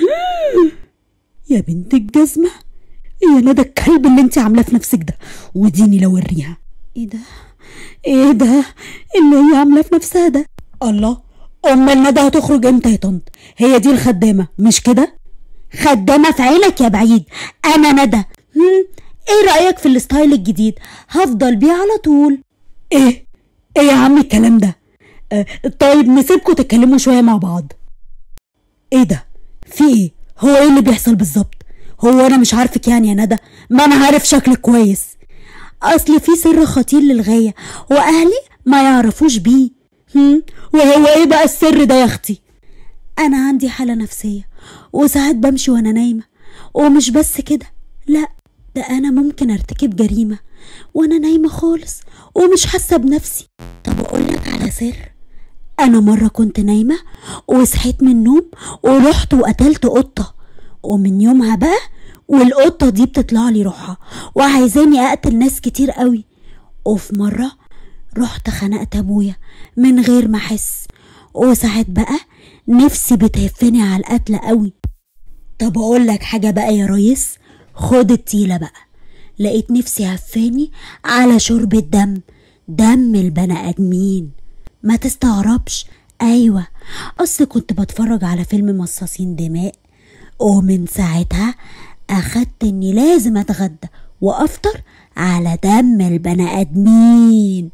يا بنت الجزمه يا ندى الكلب اللي انت عاملاه في نفسك ده وديني لو اوريها ايه ده ايه ده اللي هي عاملاه في نفسها ده الله امال ندى هتخرج امتى يا طنط هي دي الخدامه مش كده خدامه في عينك يا بعيد انا ندى هم، ايه رايك في الستايل الجديد هفضل بيه على طول ايه ايه يا عم الكلام ده آه طيب نسيبكم تتكلموا شويه مع بعض ايه ده في ايه هو ايه اللي بيحصل بالظبط هو انا مش عارفك يعني يا ندى ما انا عارف شكلك كويس اصل في سر خطير للغايه واهلي ما يعرفوش بيه هم؟ وهو ايه بقى السر ده يا اختي انا عندي حاله نفسيه وساعات بمشي وانا نايمه ومش بس كده لا ده انا ممكن ارتكب جريمه وانا نايمه خالص ومش حاسه بنفسي طب اقولك على سر انا مره كنت نايمه وصحيت من النوم ورحت وقتلت قطه ومن يومها بقى والقطه دي بتطلع لي روحها وعايزاني اقتل ناس كتير قوي وفي مره رحت خنقت ابويا من غير ما احس وساعات بقى نفسي بتهفني على القتل قوي طب اقول لك حاجه بقى يا ريس خد التيله بقى لقيت نفسي هفاني على شرب الدم دم البني ادمين ما تستغربش ايوه اصل كنت بتفرج على فيلم مصاصين دماء ومن ساعتها اخدت اني لازم اتغدى وافطر على دم البني ادمين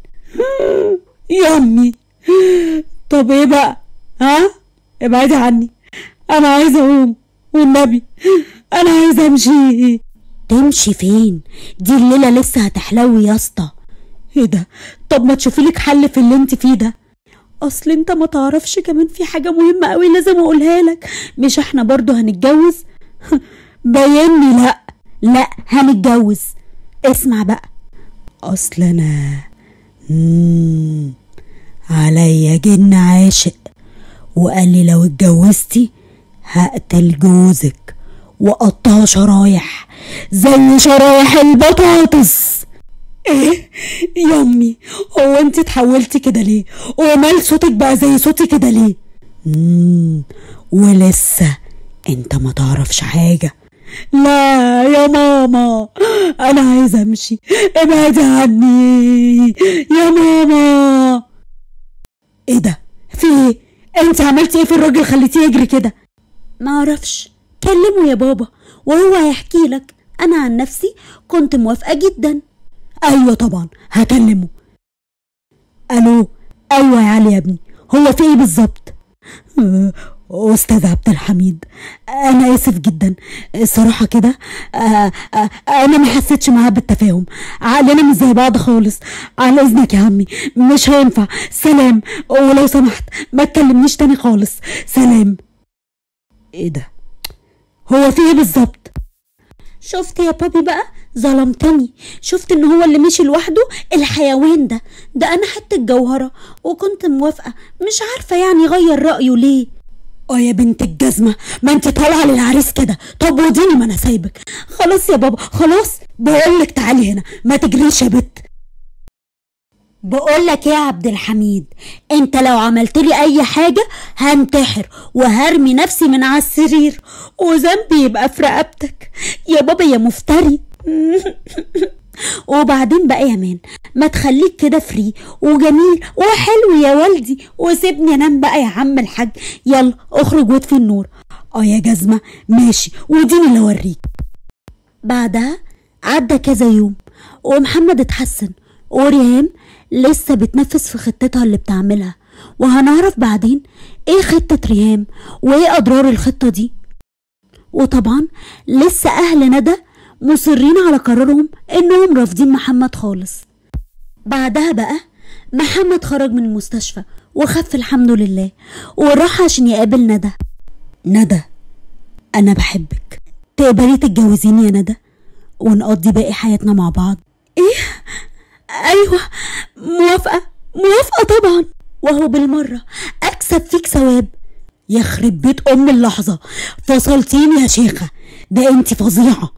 يامي طب ايه بقى ها ابعدي عني انا عايزه اقوم والنبي انا عايزه امشي تمشي فين دي الليله لسه هتحلوي يا اسطى ايه ده طب ما تشوفي لك حل في اللي انت فيه ده اصل انت ما تعرفش كمان في حاجه مهمه قوي لازم اقولها لك مش احنا برضو هنتجوز باينني لا لا هنتجوز اسمع بقى اصل انا مم. عليا جن عاشق وقال لي لو اتجوزتي هقتل جوزك وقطعه شرايح زي شرايح البطاطس ايه يا امي هو انت اتحولتي كده ليه ومال صوتك بقى زي صوتي كده ليه مم. ولسه انت ما تعرفش حاجه لا يا ماما انا عايزه امشي ابعدي عني يا ماما ايه ده في ايه انت عملتي ايه في الراجل خليتيه يجري كده ما اعرفش كلمه يا بابا وهو هيحكي لك انا عن نفسي كنت موافقه جدا ايوه طبعا هكلمه الو ايوه يا علي يا ابني هو في ايه بالظبط آه، استاذ عبد الحميد انا اسف جدا الصراحه كده آه، آه، انا ما حسيتش معاه بالتفاهم عقلنا مش زي بعض خالص على اذنك يا عمي مش هينفع سلام ولو سمحت ما تكلمنيش تاني خالص سلام ايه ده هو في ايه بالظبط شفت يا بابي بقى ظلمتني شفت ان هو اللي مشي لوحده الحيوان ده ده انا حتة جوهرة وكنت موافقة مش عارفة يعني غير رأيه ليه اه يا بنت الجزمة ما انت طالعة للعريس كده طب وديني ما انا سايبك خلاص يا بابا خلاص بقولك تعالي هنا ما تجريش يا بت بقول لك ايه يا عبد الحميد انت لو عملت لي اي حاجه هنتحر وهرمي نفسي من على السرير وذنبي يبقى في رقبتك يا بابا يا مفتري وبعدين بقى يا مان ما تخليك كده فري وجميل وحلو يا والدي وسيبني انام بقى يا عم الحاج يلا اخرج واطفي النور اه يا جزمة ماشي وديني اللي اوريك بعدها عدى كذا يوم ومحمد اتحسن وريهام لسه بتنفذ في خطتها اللي بتعملها وهنعرف بعدين ايه خطة ريهام وايه اضرار الخطة دي وطبعا لسه اهل ندى مصرين على قرارهم انهم رافضين محمد خالص بعدها بقى محمد خرج من المستشفى وخف الحمد لله وراح عشان يقابل ندى ندى انا بحبك تقبلي تتجوزيني يا ندى ونقضي باقي حياتنا مع بعض ايه ايوه موافقه موافقه طبعا وهو بالمره اكسب فيك ثواب يخرب بيت ام اللحظه فصلتيني يا شيخه ده انت فظيعه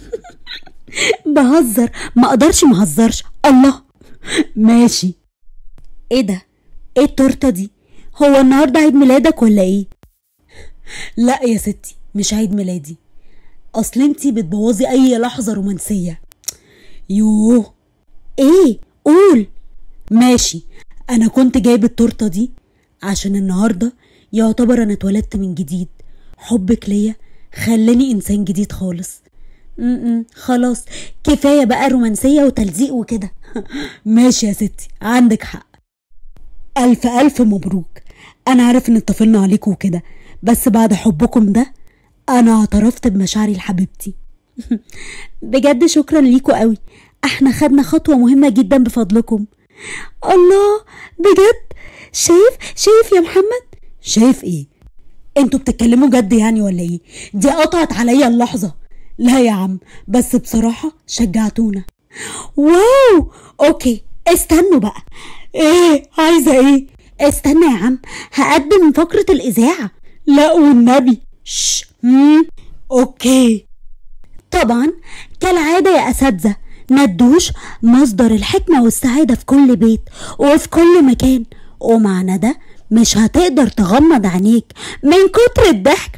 بهزر ما اقدرش ما اهزرش الله ماشي ايه ده ايه التورته دي هو النهارده عيد ميلادك ولا ايه لا يا ستي مش عيد ميلادي اصل انتي بتبوظي اي لحظه رومانسيه يوه ايه قول ماشي انا كنت جايب التورته دي عشان النهارده يعتبر انا اتولدت من جديد حبك ليا خلاني انسان جديد خالص م-م. خلاص كفايه بقى رومانسيه وتلزيق وكده ماشي يا ستي عندك حق الف الف مبروك انا عارف ان اتطفلنا عليكم وكده بس بعد حبكم ده انا اعترفت بمشاعري لحبيبتي بجد شكرا ليكوا قوي احنا خدنا خطوه مهمه جدا بفضلكم الله بجد شايف شايف يا محمد شايف ايه انتوا بتتكلموا جد يعني ولا ايه دي قطعت عليا اللحظه لا يا عم بس بصراحه شجعتونا واو اوكي استنوا بقى ايه عايزه ايه استنى يا عم هقدم فقره الاذاعه لا والنبي شش مم. اوكي طبعا كالعاده يا اساتذه ندوش مصدر الحكمه والسعاده في كل بيت وفي كل مكان ومع ندى مش هتقدر تغمض عينيك من كتر الضحك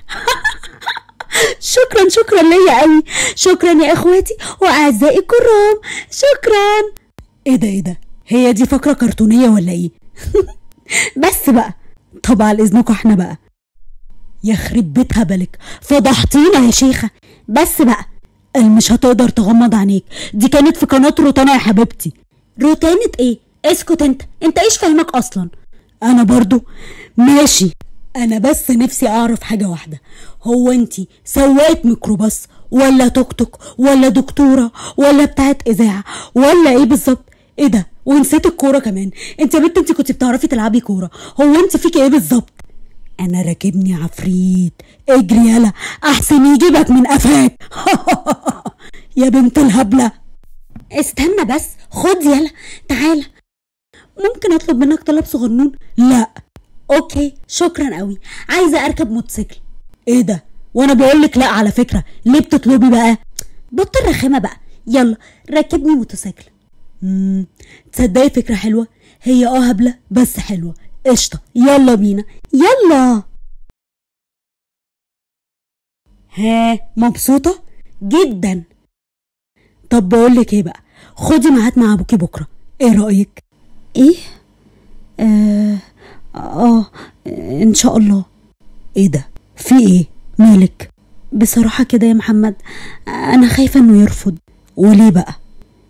شكرا شكرا ليا قوي شكرا يا اخواتي واعزائي الكرام شكرا ايه ده ايه ده هي دي فقره كرتونيه ولا ايه بس بقى طب على اذنكم احنا بقى يخرب بيت هبلك فضحتينا يا شيخه بس بقى مش هتقدر تغمض عينيك دي كانت في قناه روتانا يا حبيبتي روتانة ايه اسكت انت انت ايش فاهمك اصلا انا برضو ماشي انا بس نفسي اعرف حاجه واحده هو انتي سواقه ميكروباص ولا توك توك ولا دكتوره ولا بتاعت اذاعه ولا ايه بالظبط ايه ده ونسيت الكوره كمان انت يا بنت انت كنت بتعرفي تلعبي كوره هو انت فيكي ايه بالظبط انا راكبني عفريت اجري يلا احسن يجيبك من قفاك يا بنت الهبله استنى بس خد يلا تعالى ممكن اطلب منك طلب صغنون لا اوكي شكرا قوي عايزه اركب موتوسيكل ايه ده وانا بقول لك لا على فكره ليه بتطلبي بقى بطل رخامه بقى يلا ركبني موتوسيكل امم تصدقي فكره حلوه هي اه هبله بس حلوه قشطه يلا بينا يلا ها مبسوطه جدا طب بقول لك ايه بقى خدي ميعاد مع ابوكي بكره ايه رايك ايه آه اه ان شاء الله ايه ده في ايه مالك بصراحه كده يا محمد انا خايفه انه يرفض وليه بقى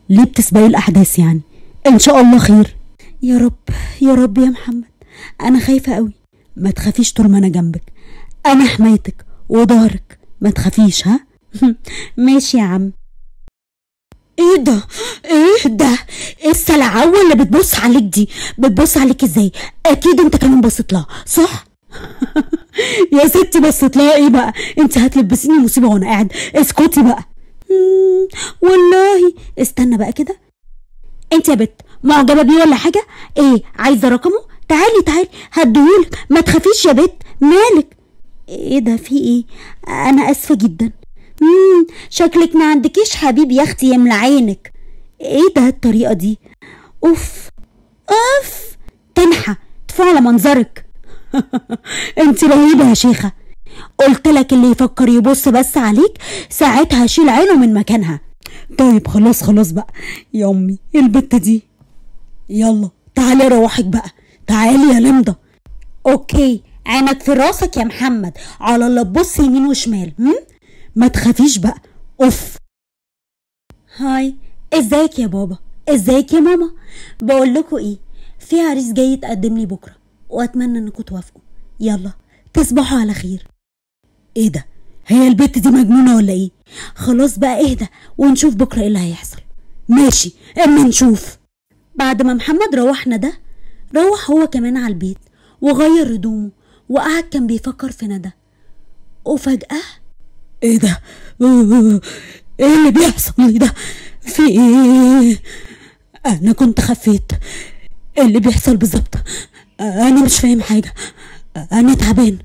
ليه بتسبقي الاحداث يعني ان شاء الله خير يا رب يا رب يا محمد انا خايفه قوي ما تخافيش طول ما انا جنبك انا حمايتك وظهرك ما تخافيش ها ماشي يا عم ايه ده ايه ده ايه السلعوه اللي بتبص عليك دي بتبص عليك ازاي اكيد انت كمان بصيت لها صح يا ستي بصيت لها ايه بقى انت هتلبسيني مصيبه وانا قاعد اسكتي بقى مم، والله استنى بقى كده انت يا بت معجبه بيه ولا حاجه ايه عايزه رقمه تعالي تعالي هديهولك ما تخافيش يا بت مالك ايه ده في ايه انا اسفه جدا مم شكلك ما عندكيش حبيب يا اختي يملى عينك ايه ده الطريقه دي اوف اوف تنحى تفوق على منظرك انت رهيبه يا شيخه قلت لك اللي يفكر يبص بس عليك ساعتها شيل عينه من مكانها طيب خلاص خلاص بقى يا امي ايه البت دي يلا تعالي روحك بقى تعالي يا لمضه اوكي عينك في راسك يا محمد على الله تبص يمين وشمال هم؟ ما تخافيش بقى اوف هاي ازيك يا بابا ازيك يا ماما بقول لكم ايه في عريس جاي يتقدم لي بكره واتمنى انكم توافقوا يلا تصبحوا على خير ايه ده هي البت دي مجنونه ولا ايه خلاص بقى اهدى ونشوف بكره ايه اللي هيحصل ماشي اما نشوف بعد ما محمد روحنا ده روح هو كمان على البيت وغير هدومه وقعد كان بيفكر في ندى وفجأة ايه ده ايه اللي بيحصل لي ده في ايه انا كنت خفيت ايه اللي بيحصل بالظبط انا مش فاهم حاجه انا تعبان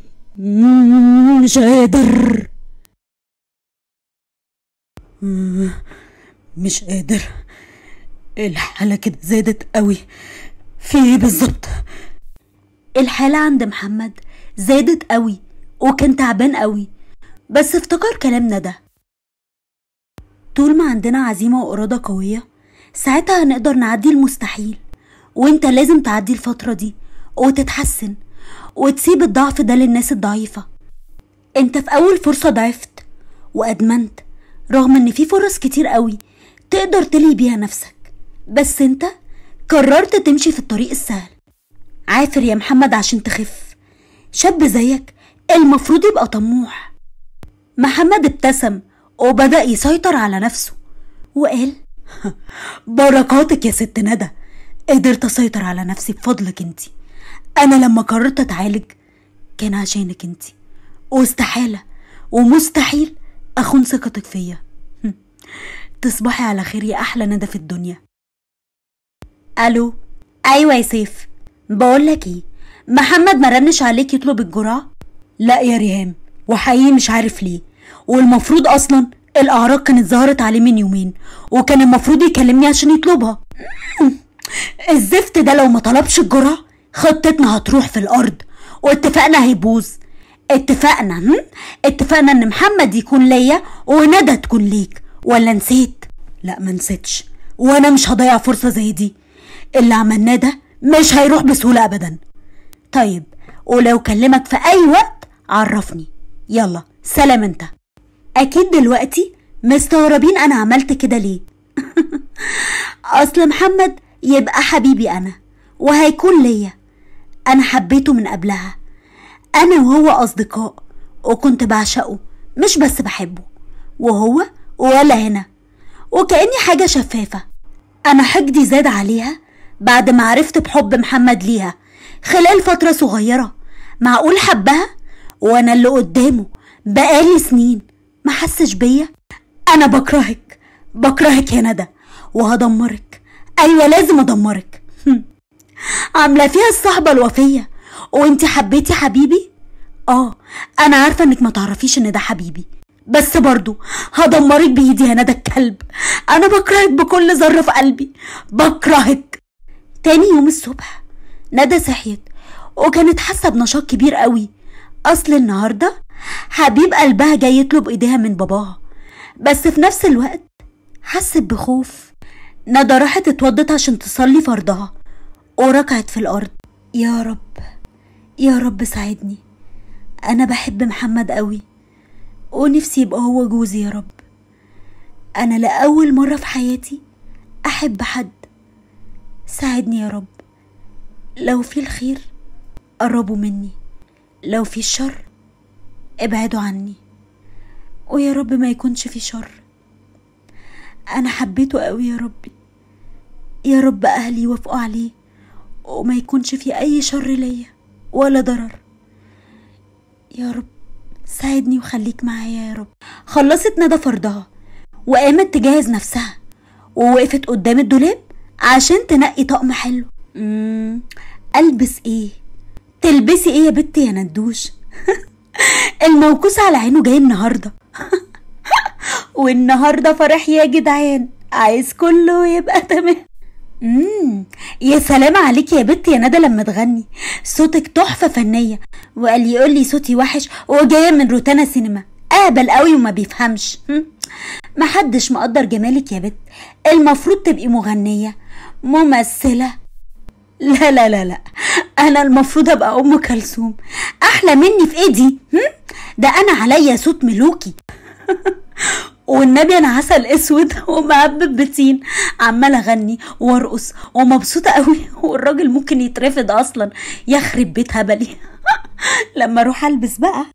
مش قادر مش قادر الحالة كده زادت قوي في ايه بالظبط الحالة عند محمد زادت قوي وكان تعبان قوي بس افتكر كلامنا ده طول ما عندنا عزيمة وإرادة قوية ساعتها هنقدر نعدي المستحيل وانت لازم تعدي الفترة دي وتتحسن وتسيب الضعف ده للناس الضعيفة انت في أول فرصة ضعفت وأدمنت رغم ان في فرص كتير قوي تقدر تلي بيها نفسك بس انت قررت تمشي في الطريق السهل عافر يا محمد عشان تخف شاب زيك المفروض يبقى طموح محمد ابتسم وبدأ يسيطر على نفسه وقال بركاتك يا ست ندى قدرت اسيطر على نفسي بفضلك انتي انا لما قررت اتعالج كان عشانك انتي واستحالة ومستحيل اخون ثقتك فيا تصبحي على خير يا احلى ندى في الدنيا الو ايوه يا سيف بقولك ايه محمد ما رنش عليك يطلب الجرعة لا يا ريهام وحقيقي مش عارف ليه والمفروض اصلا الاعراض كانت ظهرت عليه من يومين وكان المفروض يكلمني عشان يطلبها الزفت ده لو ما طلبش الجرعة خطتنا هتروح في الارض واتفقنا هيبوظ اتفقنا هم؟ اتفقنا ان محمد يكون ليا وندى تكون ليك ولا نسيت لا ما نسيتش وانا مش هضيع فرصة زي دي اللي عملناه ده مش هيروح بسهولة ابدا طيب ولو كلمك في اي وقت عرفني يلا سلام انت اكيد دلوقتي مستغربين انا عملت كده ليه اصل محمد يبقى حبيبي انا وهيكون ليا انا حبيته من قبلها انا وهو اصدقاء وكنت بعشقه مش بس بحبه وهو ولا هنا وكأني حاجة شفافة أنا حقدي زاد عليها بعد ما عرفت بحب محمد ليها خلال فترة صغيرة معقول حبها وأنا اللي قدامه بقالي سنين ما حسش بيا أنا بكرهك بكرهك يا ندى وهدمرك أيوة لازم أدمرك عاملة فيها الصحبة الوفية وانتي حبيتي حبيبي؟ اه انا عارفة انك ما تعرفيش ان ده حبيبي بس برضو هدمرك بايدي يا ندى الكلب انا بكرهك بكل ذرة في قلبي بكرهك تاني يوم الصبح ندى صحيت وكانت حاسة بنشاط كبير قوي اصل النهاردة حبيب قلبها جاي يطلب ايديها من باباها بس في نفس الوقت حست بخوف ندى راحت اتوضت عشان تصلي فرضها وركعت في الارض يا رب يا رب ساعدني انا بحب محمد قوي ونفسي يبقى هو جوزي يا رب انا لاول مره في حياتي احب حد ساعدني يا رب لو في الخير قربوا مني لو في الشر ابعدوا عني ويا رب ما يكونش في شر انا حبيته قوي يا ربي يا رب اهلي يوافقوا عليه وما يكونش في اي شر ليا ولا ضرر يا رب ساعدني وخليك معايا يا رب خلصت ندى فرضها وقامت تجهز نفسها ووقفت قدام الدولاب عشان تنقي طقم حلو مم. البس ايه تلبسي ايه يا بنتي يا ندوش الموكوس على عينه جاي النهارده والنهارده فرح يا جدعان عايز كله يبقى تمام امم يا سلام عليك يا بنت يا ندى لما تغني صوتك تحفه فنيه وقال يقول لي صوتي وحش وجايه من روتانا سينما اهبل قوي وما بيفهمش هم؟ محدش مقدر جمالك يا بت المفروض تبقي مغنيه ممثله لا لا لا لا انا المفروض ابقى ام كلثوم احلى مني في ايه دي هم؟ ده انا عليا صوت ملوكي والنبي انا عسل اسود ومهبب بتين عماله اغني وارقص ومبسوطه قوي والراجل ممكن يترفض اصلا يخرب بيت هبلي لما اروح البس بقى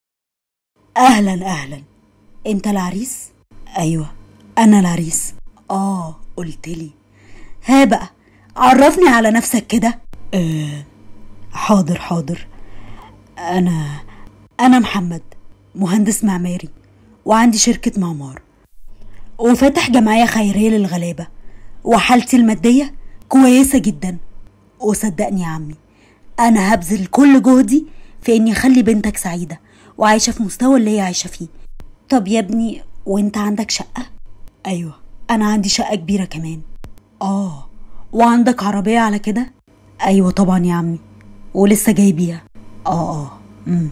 اهلا اهلا انت العريس ايوه انا العريس اه قلتلي ها بقى عرفني على نفسك كده آه حاضر حاضر انا انا محمد مهندس معماري وعندي شركة معمار وفاتح جمعية خيرية للغلابة وحالتي المادية كويسة جدا وصدقني يا عمي أنا هبذل كل جهدي في إني أخلي بنتك سعيدة وعايشة في مستوى اللي هي عايشة فيه طب يا ابني وانت عندك شقة؟ أيوة أنا عندي شقة كبيرة كمان آه وعندك عربية على كده؟ أيوة طبعا يا عمي ولسه جايبيها آه آه مم.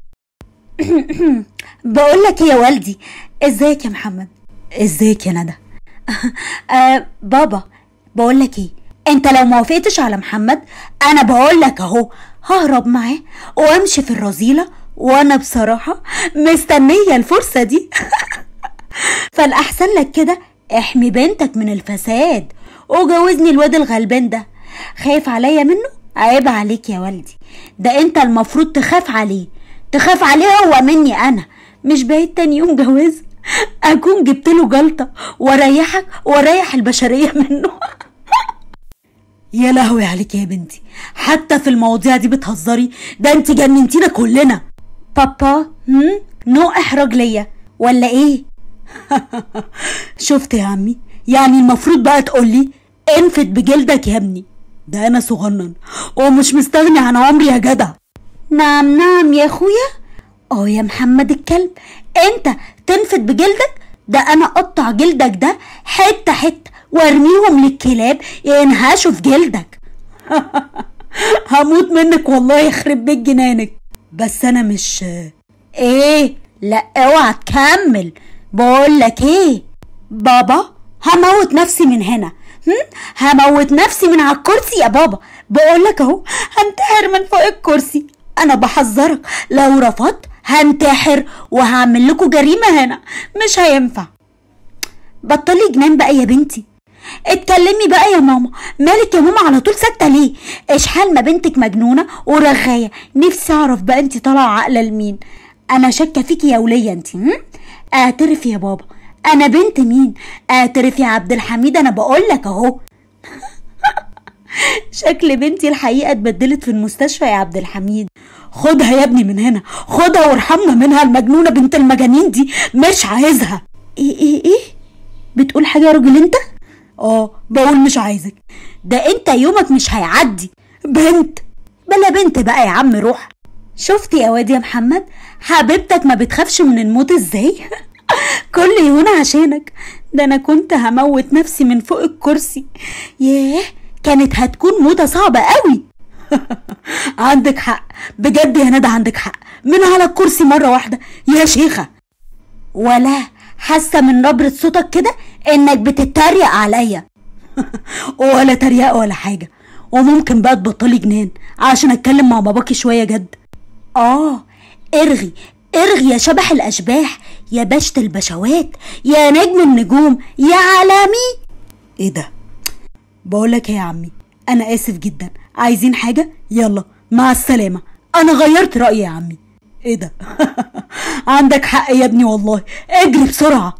بقول لك يا والدي ازيك يا محمد ازيك يا ندى آه بابا بقول لك ايه انت لو ما وافقتش على محمد انا بقول لك اهو ههرب معاه وامشي في الرذيله وانا بصراحه مستنيه الفرصه دي فالاحسن لك كده احمي بنتك من الفساد وجوزني الواد الغلبان ده خايف عليا منه عيب عليك يا والدي ده انت المفروض تخاف عليه تخاف عليه هو مني انا مش بعيد تاني يوم جواز اكون جبت له جلطه واريحك واريح البشريه منه يا لهوي عليك يا بنتي حتى في المواضيع دي بتهزري ده انت جننتينا كلنا بابا هم نوع احراج ليا ولا ايه شفت يا عمي يعني المفروض بقى تقولي انفد بجلدك يا ابني ده انا صغنن ومش مستغني عن عمري يا جدع نعم نعم يا اخويا اه يا محمد الكلب انت تنفد بجلدك ده انا اقطع جلدك ده حته حته وارميهم للكلاب ينهشوا في جلدك هموت منك والله يخرب بيت جنانك بس انا مش ايه لا اوعى تكمل بقول لك ايه بابا هموت نفسي من هنا هم؟ هموت نفسي من على الكرسي يا بابا بقول لك اهو هنتحر من فوق الكرسي انا بحذرك لو رفضت هنتحر وهعمل لكم جريمه هنا مش هينفع بطلي جنان بقى يا بنتي اتكلمي بقى يا ماما مالك يا ماما على طول ساكته ليه اشحال ما بنتك مجنونه ورغايه نفسي اعرف بقى انت طالعه عاقله لمين انا شاكه فيكي يا وليه انت اعترف يا بابا انا بنت مين اعترف يا عبد الحميد انا بقول لك اهو شكل بنتي الحقيقه اتبدلت في المستشفى يا عبد الحميد خدها يا ابني من هنا خدها وارحمنا منها المجنونه بنت المجانين دي مش عايزها ايه ايه ايه بتقول حاجه يا راجل انت اه بقول مش عايزك ده انت يومك مش هيعدي بنت بلا بنت بقى يا عم روح شفت يا واد يا محمد حبيبتك ما بتخافش من الموت ازاي كل يهون عشانك ده انا كنت هموت نفسي من فوق الكرسي ياه كانت هتكون موتة صعبة قوي عندك حق بجد يا ندى عندك حق من على الكرسي مرة واحدة يا شيخة ولا حاسة من نبرة صوتك كده انك بتتريق عليا ولا تريقة ولا حاجة وممكن بقى تبطلي جنان عشان اتكلم مع باباكي شوية جد اه ارغي ارغي يا شبح الاشباح يا باشا البشوات يا نجم النجوم يا عالمي ايه ده بقولك ايه يا عمي انا اسف جدا عايزين حاجة يلا مع السلامة انا غيرت رأيي يا عمي ايه ده عندك حق يا ابني والله اجري بسرعة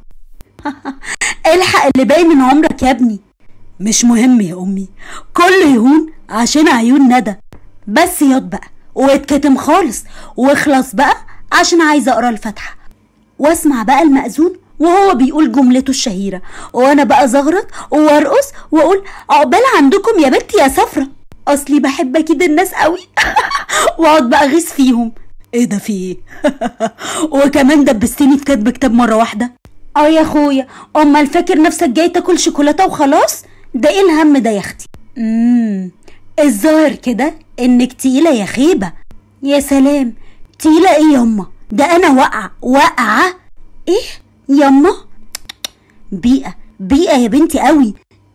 الحق اللي باقي من عمرك يا ابني مش مهم يا امي كله يهون عشان عيون ندى بس ياض بقى واتكتم خالص واخلص بقى عشان عايزه اقرا الفاتحه واسمع بقى المأذون وهو بيقول جملته الشهيرة وأنا بقى زغرط وأرقص وأقول عقبال عندكم يا بنتي يا صفرة أصلي بحب أكيد الناس قوي وأقعد بقى أغيظ فيهم ايه ده في ايه وكمان دبستني في كتب كتاب مرة واحدة اه يا اخويا امال فاكر نفسك جاي تاكل شوكولاته وخلاص ده ايه الهم ده يا اختي امم الظاهر كده انك تقيله يا خيبه يا سلام تقيله ايه ياما ده انا واقعه واقعه ايه ياما بيئه بيئه يا بنتي قوي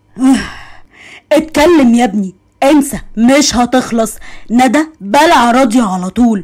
اتكلم يا ابني انسى مش هتخلص ندى بلع راضية على طول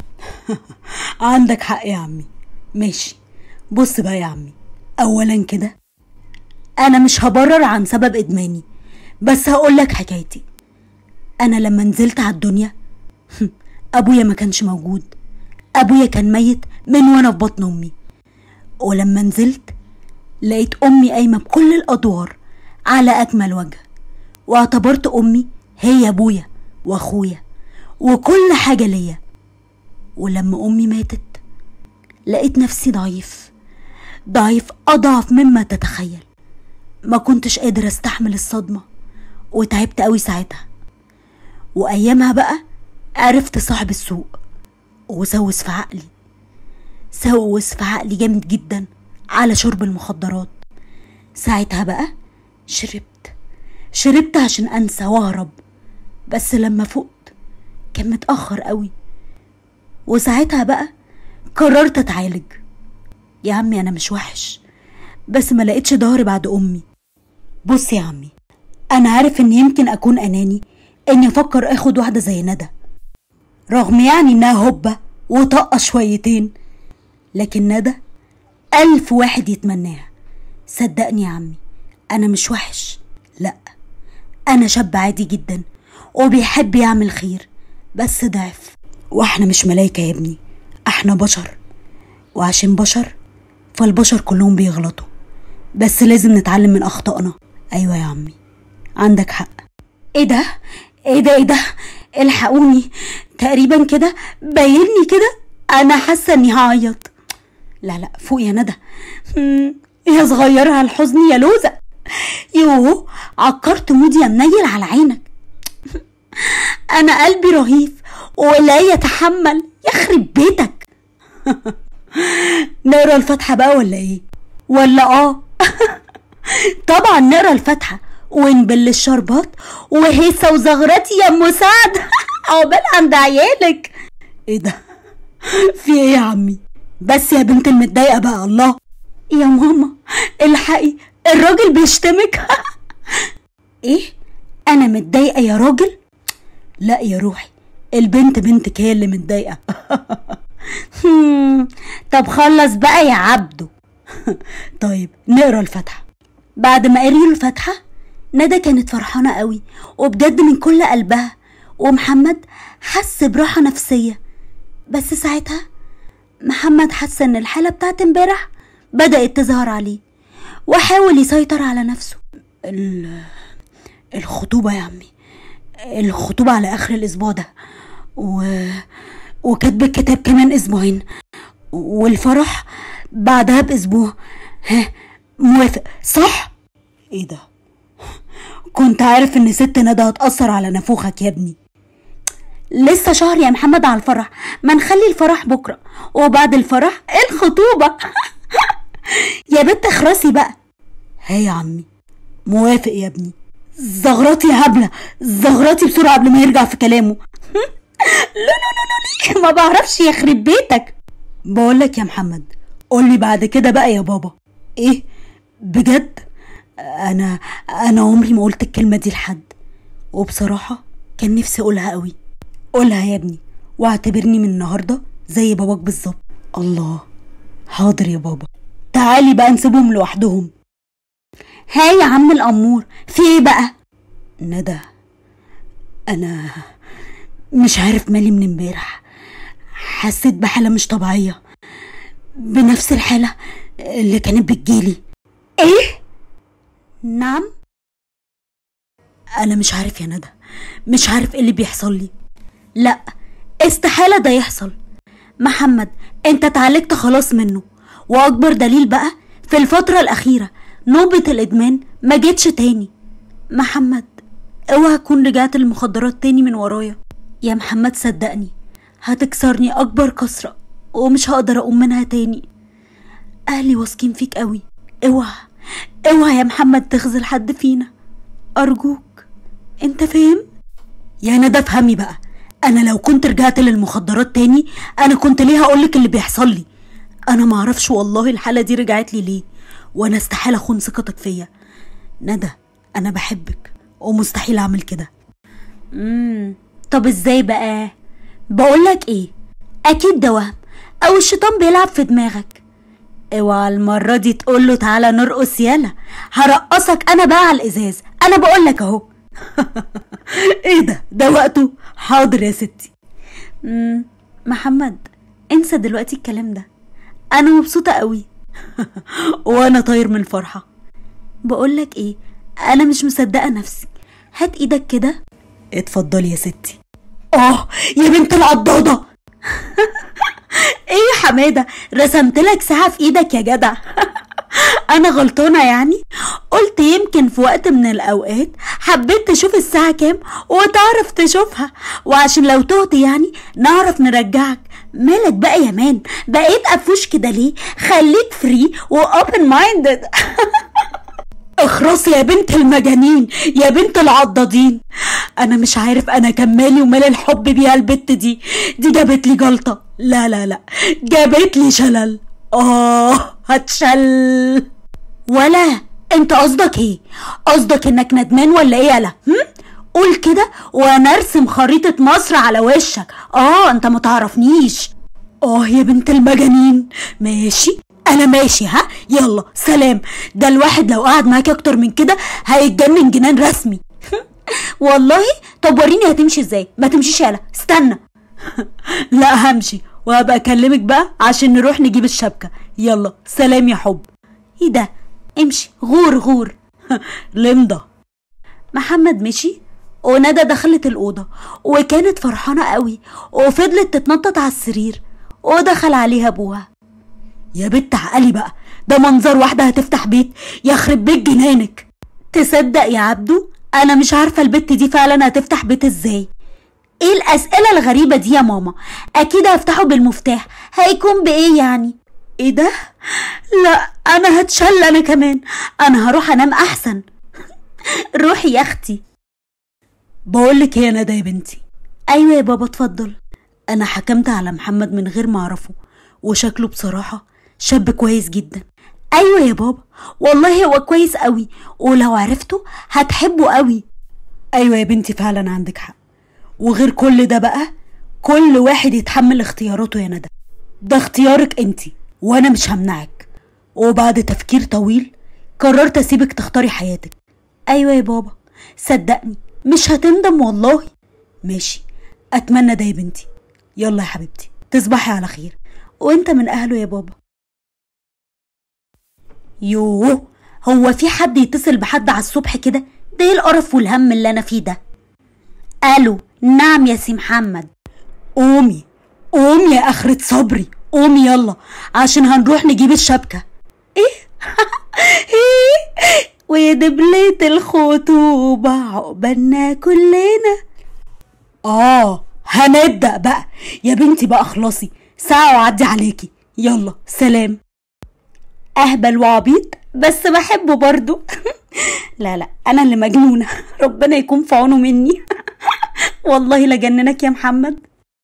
عندك حق يا عمي ماشي بص بقى يا عمي اولا كده انا مش هبرر عن سبب ادماني بس هقولك حكايتي انا لما نزلت على الدنيا ابويا ما كانش موجود ابويا كان ميت من وانا في بطن امي ولما نزلت لقيت امي قايمه بكل الادوار على اكمل وجه واعتبرت امي هي ابويا واخويا وكل حاجه ليا ولما امي ماتت لقيت نفسي ضعيف ضعيف اضعف مما تتخيل ما كنتش قادر استحمل الصدمه وتعبت قوي ساعتها وايامها بقى عرفت صاحب السوق وسوس في عقلي سوس في عقلي جامد جدا على شرب المخدرات ساعتها بقى شربت شربت عشان انسى واهرب بس لما فقت كان متاخر قوي وساعتها بقى قررت اتعالج يا عمي انا مش وحش بس ما لقيتش ظهري بعد امي بص يا عمي انا عارف ان يمكن اكون اناني اني افكر اخد واحده زي ندى رغم يعني انها هبه وطاقه شويتين لكن ندى الف واحد يتمناها صدقني يا عمي انا مش وحش لا انا شاب عادي جدا وبيحب يعمل خير بس ضعف واحنا مش ملايكه يا ابني احنا بشر وعشان بشر فالبشر كلهم بيغلطوا بس لازم نتعلم من اخطائنا ايوه يا عمي عندك حق ايه ده ايه ده ايه ده الحقوني تقريبا كده باينني كده انا حاسه اني هعيط لا لا فوق يا ندى مم، يا صغيرها الحزن يا لوزة يوه عكرت مودي يا منيل على عينك انا قلبي رهيف ولا يتحمل يخرب بيتك نقرا الفاتحه بقى ولا ايه ولا اه طبعا نقرا الفاتحه ونبل الشربات وهيصه وزغرتي يا ام سعد عقبال عند عيالك ايه ده في ايه يا عمي بس يا بنت المتضايقه بقى الله يا ماما الحقي الراجل بيشتمك ايه انا متضايقه يا راجل لا يا روحي البنت بنتك هي اللي متضايقه هم، طب خلص بقى يا عبده طيب نقرا الفاتحه بعد ما قريوا الفاتحة ندى كانت فرحانة قوي وبجد من كل قلبها ومحمد حس براحة نفسية بس ساعتها محمد حس ان الحالة بتاعت امبارح بدأت تظهر عليه وحاول يسيطر على نفسه ال- الخطوبه يا عمي الخطوبه على اخر الاسبوع ده و... وكاتب الكتاب كمان اسبوعين والفرح بعدها باسبوع ها موافق صح ايه ده كنت عارف ان ست ندى هتأثر على نافوخك يا ابني لسه شهر يا محمد على الفرح ما نخلي الفرح بكرة وبعد الفرح الخطوبة يا بنت اخرسي بقى ها يا عمي موافق يا ابني زغرتي يا هبلة زغرتي بسرعة قبل ما يرجع في كلامه ما بعرفش يخرب بيتك بقولك يا محمد قولي بعد كده بقى يا بابا ايه بجد انا انا عمري ما قلت الكلمة دي لحد وبصراحة كان نفسي اقولها قوي قولها يا ابني واعتبرني من النهاردة زي باباك بالظبط الله حاضر يا بابا تعالي بقى نسيبهم لوحدهم ها يا عم الأمور في ايه بقى ندى انا مش عارف مالي من امبارح حسيت بحالة مش طبيعية بنفس الحالة اللي كانت بتجيلي ايه نعم انا مش عارف يا ندى مش عارف ايه اللي بيحصل لي لا استحالة ده يحصل محمد انت اتعالجت خلاص منه واكبر دليل بقى في الفترة الاخيرة نوبة الادمان ما جتش تاني محمد اوعى تكون رجعت للمخدرات تاني من ورايا يا محمد صدقني هتكسرني اكبر كسرة ومش هقدر اقوم منها تاني اهلي واثقين فيك قوي اوعى اوعى يا محمد تخذل حد فينا ارجوك انت فاهم يا ندى افهمي بقى انا لو كنت رجعت للمخدرات تاني انا كنت ليه هقولك اللي بيحصل لي انا معرفش والله الحالة دي رجعت لي ليه وانا استحيل اخون ثقتك فيا ندى انا بحبك ومستحيل اعمل كده امم طب ازاي بقى بقولك ايه اكيد ده وهم او الشيطان بيلعب في دماغك اوعى المرة دي تقوله تعالى نرقص يلا هرقصك انا بقى على الازاز انا بقولك اهو ايه ده ده وقته حاضر يا ستي مم. محمد انسى دلوقتي الكلام ده انا مبسوطة قوي وانا طاير من الفرحة بقولك ايه انا مش مصدقة نفسي هات ايدك كده اتفضلي يا ستي اه يا بنت العضاضة ايه يا حمادة رسمت لك ساعة في ايدك يا جدع انا غلطانة يعني قلت يمكن في وقت من الاوقات حبيت تشوف الساعة كام وتعرف تشوفها وعشان لو تهت يعني نعرف نرجعك مالك بقى يا مان بقيت قفوش كده ليه خليك فري واوبن مايندد اخرسي يا بنت المجانين يا بنت العضاضين انا مش عارف انا كان مالي ومال الحب بيها البت دي دي جابت لي جلطة لا لا لا جابت لي شلل اه هتشل ولا انت قصدك ايه قصدك انك ندمان ولا ايه يالا هم؟ قول كده وانا ارسم خريطة مصر على وشك اه انت متعرفنيش اه يا بنت المجانين ماشي انا ماشي ها يلا سلام ده الواحد لو قعد معاكي اكتر من كده هيتجنن جنان رسمي والله طب وريني هتمشي ازاي ما تمشيش يالا استنى لا همشي وهبقى اكلمك بقى عشان نروح نجيب الشبكة يلا سلام يا حب ايه ده امشي غور غور لمضة محمد مشي وندى دخلت الأوضة وكانت فرحانة قوي وفضلت تتنطط على السرير ودخل عليها أبوها يا بنت عقلي بقى ده منظر واحدة هتفتح بيت يخرب بيت جنانك تصدق يا عبدو أنا مش عارفة البت دي فعلا هتفتح بيت ازاي ايه الأسئلة الغريبة دي يا ماما أكيد هفتحه بالمفتاح هيكون بإيه يعني ايه ده لا انا هتشل انا كمان أنا هروح أنام أحسن روحي يا أختي بقولك يا ندى يا بنتي أيوة يا بابا اتفضل انا حكمت على محمد من غير ما اعرفه وشكله بصراحة شاب كويس جدا أيوة يا بابا والله هو كويس قوي ولو عرفته هتحبه قوي ايوه يا بنتي فعلا عندك حق وغير كل ده بقى كل واحد يتحمل اختياراته يا ندى ده اختيارك انتي وانا مش همنعك وبعد تفكير طويل قررت اسيبك تختاري حياتك أيوة يا بابا صدقني مش هتندم والله ماشي اتمنى ده يا بنتي يلا يا حبيبتي تصبحي على خير وانت من أهله يا بابا يوه هو في حد يتصل بحد على الصبح كده ده ايه القرف والهم اللي انا فيه ده الو نعم يا سي محمد قومي قومي يا اخرة صبري قومي يلا عشان هنروح نجيب الشبكة ايه ودبلة الخطوبة عقبالنا كلنا اه هنبدأ بقى يا بنتي بقى اخلصي ساعة وعدي عليكي يلا سلام اهبل وعبيط بس بحبه برضو لا لا انا اللي مجنونة ربنا يكون في عونه مني والله لجننك يا محمد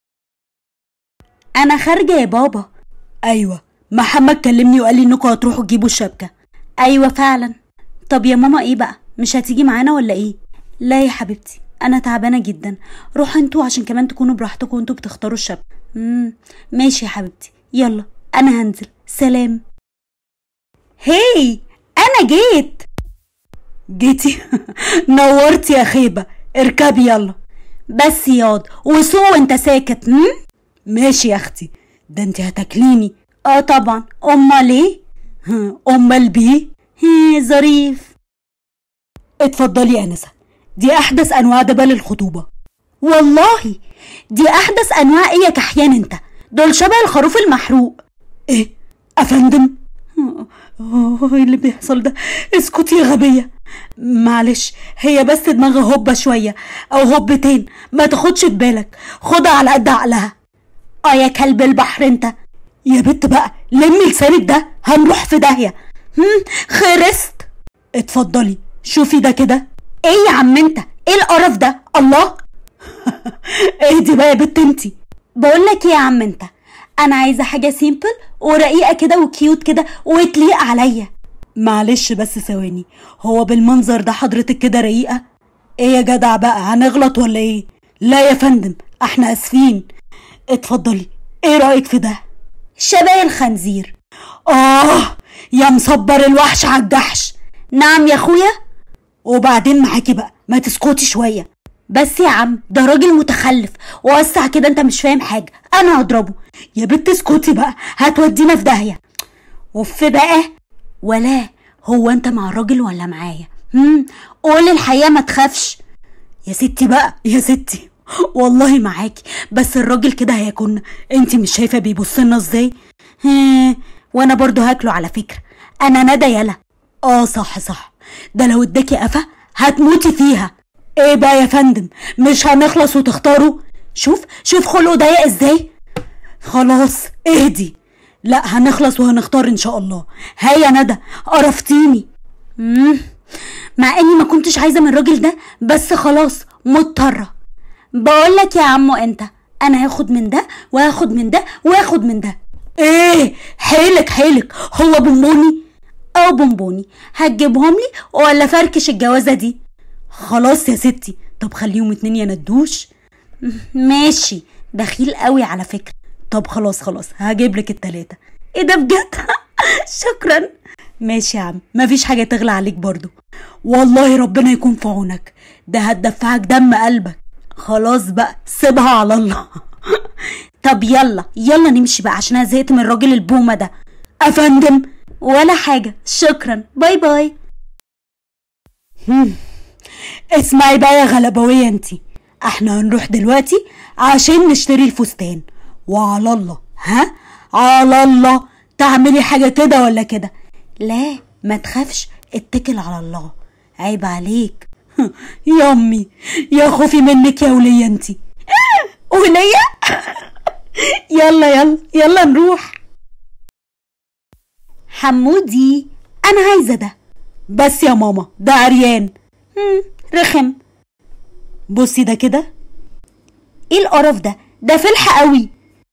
انا خارجة يا بابا ايوه محمد كلمني وقال لي انكم هتروحوا تجيبوا الشبكة ايوه فعلا طب يا ماما ايه بقى مش هتيجي معانا ولا ايه لا يا حبيبتي انا تعبانه جدا روحوا انتوا عشان كمان تكونوا براحتكم وانتوا بتختاروا الشبكه امم ماشي يا حبيبتي يلا انا هنزل سلام هاي انا جيت جيتي نورتي يا خيبة اركبي يلا بس ياض وسوق وانت ساكت هم؟ ماشي يا اختي ده انت هتاكليني اه طبعا امال ايه ها، امال بيه هي ظريف اتفضلي يا انسه دي احدث انواع دبل الخطوبه والله دي احدث انواع ايه يا كحيان انت دول شبه الخروف المحروق ايه افندم أوه، ايه اللي بيحصل ده اسكتي يا غبيه معلش هي بس دماغها هوبه شويه او هوبتين ما تاخدش في بالك خدها على قد عقلها اه يا كلب البحر انت يا بت بقى لمي لسانك ده هنروح في داهيه هم خرست اتفضلي شوفي ده كده ايه يا عم انت ايه القرف ده الله اهدي بقى يا بت انتي بقول لك ايه يا عم انت انا عايزه حاجه سيمبل ورقيقه كده وكيوت كده وتليق عليا معلش بس ثواني هو بالمنظر ده حضرتك كده رقيقه ايه يا جدع بقى هنغلط ولا ايه لا يا فندم احنا اسفين اتفضلي ايه رايك في ده شبه الخنزير اه يا مصبر الوحش على الجحش نعم يا اخويا وبعدين معاكي بقى ما تسكتي شويه بس يا عم ده راجل متخلف وسع كده انت مش فاهم حاجه انا هضربه يا بنت اسكتي بقى هتودينا في داهيه وف بقى ولا هو انت مع الراجل ولا معايا هم قول الحقيقه ما تخافش يا ستي بقى يا ستي والله معاكي بس الراجل كده هياكلنا انتي مش شايفه بيبص لنا ازاي ها، وانا برضو هاكله على فكره انا ندى يلا اه صح صح ده لو اداكي قفا هتموتي فيها ايه بقى يا فندم مش هنخلص وتختاروا شوف شوف خلقه ضيق ازاي خلاص اهدي لا هنخلص وهنختار ان شاء الله هيا يا ندى قرفتيني مم. مع اني ما كنتش عايزه من الراجل ده بس خلاص مضطره بقول لك يا عمو انت انا هاخد من ده وهاخد من ده واخد من ده ايه حيلك حيلك هو بونبوني او بونبوني هتجيبهم لي ولا فركش الجوازه دي خلاص يا ستي طب خليهم اتنين يا ندوش ماشي بخيل قوي على فكره طب خلاص خلاص هجيب لك التلاتة ايه ده بجد شكرا ماشي يا عم مفيش حاجة تغلى عليك برضو والله ربنا يكون في عونك ده هتدفعك دم قلبك خلاص بقى سيبها على الله طب يلا يلا نمشي بقى عشان انا زهقت من الراجل البومه ده افندم ولا حاجه شكرا باي باي هم. اسمعي بقى يا غلبوية انتي احنا هنروح دلوقتي عشان نشتري الفستان وعلى الله ها على الله تعملي حاجة كده ولا كده لا ما تخافش اتكل على الله عيب عليك يا امي يا خوفي منك يا ولية انتي وليا يلا يلا يلا نروح حمودي انا عايزه ده بس يا ماما ده عريان هم، رخم بصي ده كده ايه القرف ده ده فلح قوي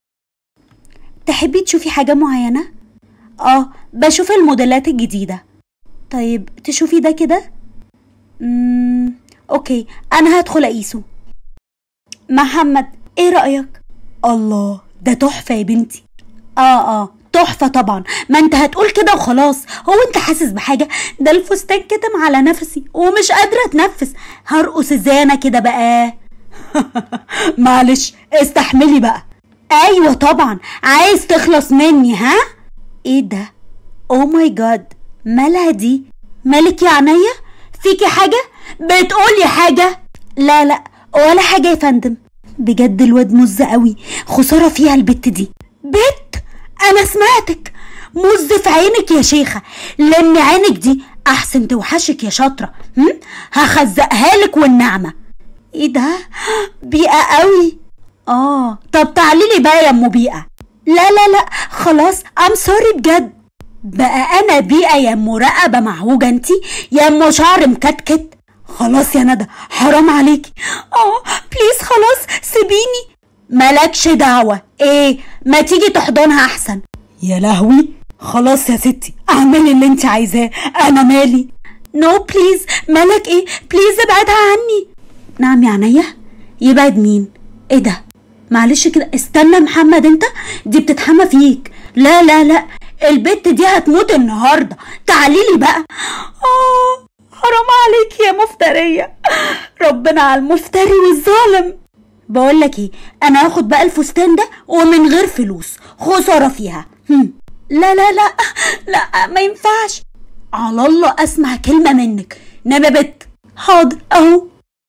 تحبي تشوفي حاجه معينه اه بشوف الموديلات الجديده طيب تشوفي ده كده مم، اوكي انا هدخل اقيسه محمد ايه رايك الله ده تحفة يا بنتي اه اه تحفه طبعا ما انت هتقول كده وخلاص هو انت حاسس بحاجه ده الفستان كتم على نفسي ومش قادره اتنفس هرقص ازاي انا كده بقى معلش استحملي بقى ايوه طبعا عايز تخلص مني ها ايه ده او ماي جاد مالها دي مالك يا عينيا فيكي حاجه بتقولي حاجه لا لا ولا حاجه يا فندم بجد الواد مز قوي خساره فيها البت دي بت انا سمعتك مز في عينك يا شيخه لان عينك دي احسن توحشك يا شاطره هم؟ هخزقها لك والنعمه ايه ده بيئه قوي اه طب تعالي لي بقى يا ام بيئه لا لا لا خلاص ام سوري بجد بقى انا بيئه يا ام رقبه معوجه انتي يا ام شعر مكتكت خلاص يا ندى حرام عليكي اه بليز خلاص سيبيني مالكش دعوه ايه ما تيجي تحضنها احسن يا لهوي خلاص يا ستي اعملي اللي انت عايزاه انا مالي نو no, بليز مالك ايه بليز ابعدها عني نعم يا عينيا يبعد مين ايه ده معلش كده استنى محمد انت دي بتتحمى فيك لا لا لا البت دي هتموت النهارده تعالي لي بقى اه حرام عليك يا مفترية ربنا على المفتري والظالم بقول لك ايه انا هاخد بقى الفستان ده ومن غير فلوس خسارة فيها هم. لا لا لا لا ما ينفعش على الله اسمع كلمة منك نبي بت حاضر اهو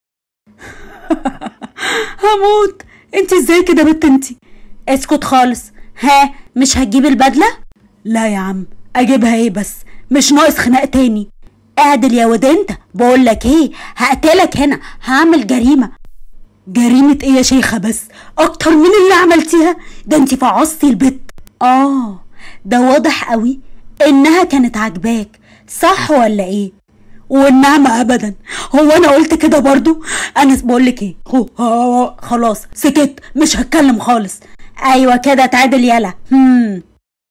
هموت انت ازاي كده بت انت اسكت خالص ها مش هتجيب البدلة لا يا عم اجيبها ايه بس مش ناقص خناق تاني اعدل يا ود انت بقول لك ايه هقتلك هنا هعمل جريمة جريمة ايه يا شيخة بس اكتر من اللي عملتيها ده انت فعصتي البت اه ده واضح قوي انها كانت عاجباك صح ولا ايه والنعمة ابدا هو انا قلت كده برضو انا بقول لك ايه هو- هو- خلاص سكت مش هتكلم خالص ايوه كده تعدل يلا هم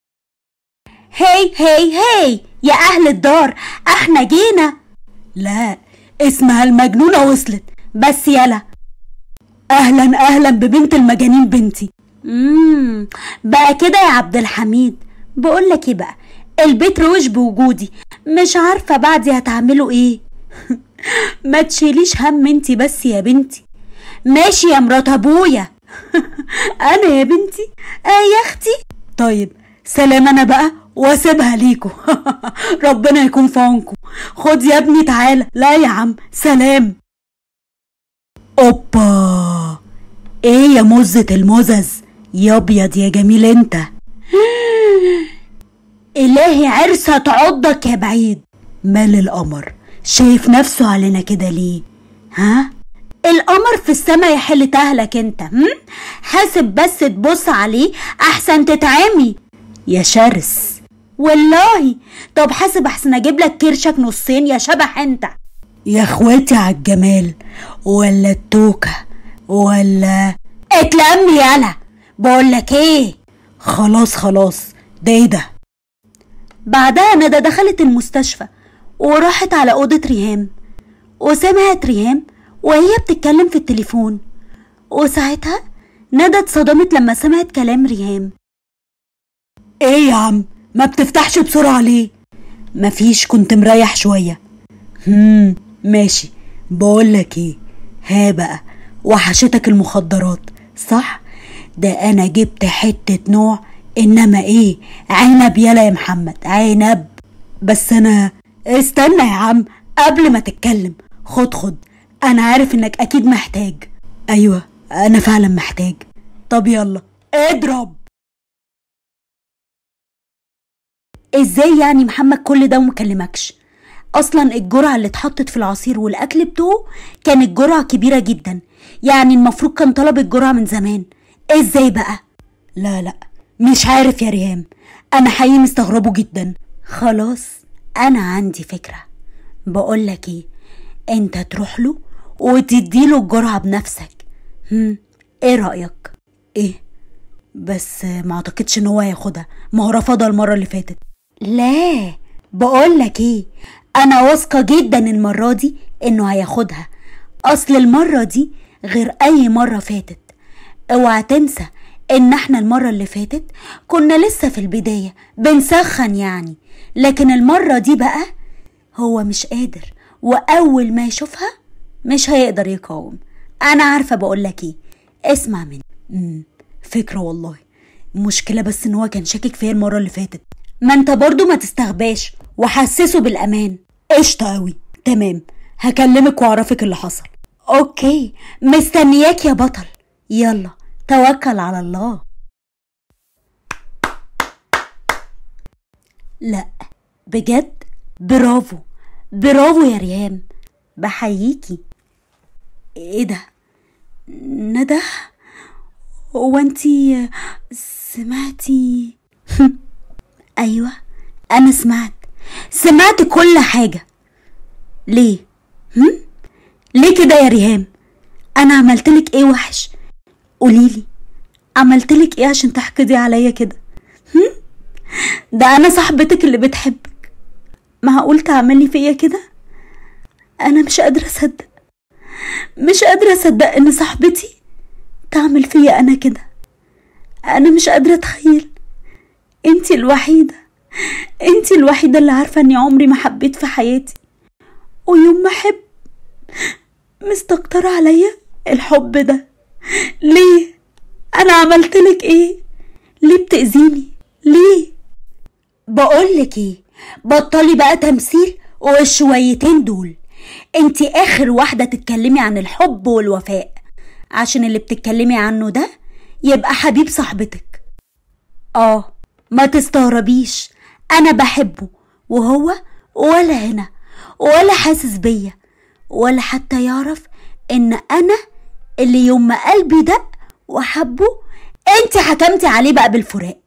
هي هي هي يا اهل الدار احنا جينا لا اسمها المجنونة وصلت بس يلا اهلا اهلا ببنت المجانين بنتي امم بقى كده يا عبد الحميد بقول لك ايه بقى البيت روش بوجودي مش عارفه بعدي هتعملوا ايه ما تشيليش هم انتي بس يا بنتي ماشي يا مرات ابويا انا يا بنتي آه يا اختي طيب سلام انا بقى واسيبها ليكوا ربنا يكون في عونكم خد يا ابني تعالى لا يا عم سلام اوبا ايه يا مزة المزز يا ابيض يا جميل انت الهي عرسه تعضك يا بعيد مال القمر شايف نفسه علينا كده ليه ها القمر في السما يحل تهلك انت هم؟ حاسب بس تبص عليه احسن تتعمي يا شرس والله طب حاسب احسن اجيب لك كرشك نصين يا شبح انت يا اخواتي على الجمال ولا التوكة ولا اتلم يالا بقول لك ايه خلاص خلاص ده ايه ده بعدها ندى دخلت المستشفى وراحت على أوضة ريهام وسمعت ريهام وهي بتتكلم في التليفون وساعتها ندى اتصدمت لما سمعت كلام ريهام ايه يا عم ما بتفتحش بسرعة ليه مفيش كنت مريح شوية هم ماشي بقولك ايه ها بقى وحشتك المخدرات صح ده انا جبت حتة نوع انما ايه عنب يلا يا محمد عنب بس انا استنى يا عم قبل ما تتكلم خد خد انا عارف انك اكيد محتاج ايوه انا فعلا محتاج طب يلا اضرب ازاي يعني محمد كل ده ومكلمكش اصلا الجرعة اللي اتحطت في العصير والاكل بتوعه كانت جرعة كبيرة جدا يعني المفروض كان طلب الجرعة من زمان ازاي بقى لا لا مش عارف يا ريهام انا حقيقي مستغربه جدا خلاص انا عندي فكرة بقولك ايه انت تروح له وتديله الجرعة بنفسك هم ايه رأيك ايه بس ما اعتقدش ان هو هياخدها ما هو رفضها المره اللي فاتت لا بقولك ايه انا واثقة جدا المرة دي انه هياخدها اصل المرة دي غير اي مرة فاتت اوعى تنسى ان احنا المرة اللي فاتت كنا لسه في البداية بنسخن يعني لكن المرة دي بقى هو مش قادر واول ما يشوفها مش هيقدر يقاوم انا عارفة بقولك ايه اسمع مني امم فكره والله المشكله بس ان هو كان شاكك فيا المره اللي فاتت ما انت برضو ما تستغباش وحسسه بالامان قشطه قوي تمام هكلمك واعرفك اللي حصل اوكي مستنياك يا بطل يلا توكل على الله لا بجد برافو برافو يا ريهام بحييكي ايه ده ندى هو انتي سمعتي ايوه انا سمعت سمعت كل حاجه ليه هم؟ ليه كده يا ريهام انا عملتلك ايه وحش قوليلي عملتلك ايه عشان تحقدي عليا كده هم؟ ده انا صاحبتك اللي بتحبك معقول تعملي فيا كده انا مش قادره اصدق مش قادره اصدق ان صاحبتي تعمل فيا انا كده انا مش قادره اتخيل انتي الوحيده انتي الوحيده اللي عارفه اني عمري ما حبيت في حياتي ويوم ما احب مستكترة عليا الحب ده ليه انا عملتلك ايه ليه بتأذيني ليه بقولك ايه بطلي بقى تمثيل والشويتين دول انتي اخر واحدة تتكلمي عن الحب والوفاء عشان اللي بتتكلمي عنه ده يبقى حبيب صاحبتك اه ما تستغربيش انا بحبه وهو ولا هنا ولا حاسس بيا ولا حتى يعرف ان انا اللي يوم ما قلبي دق وحبه انت حكمتي عليه بقى بالفراق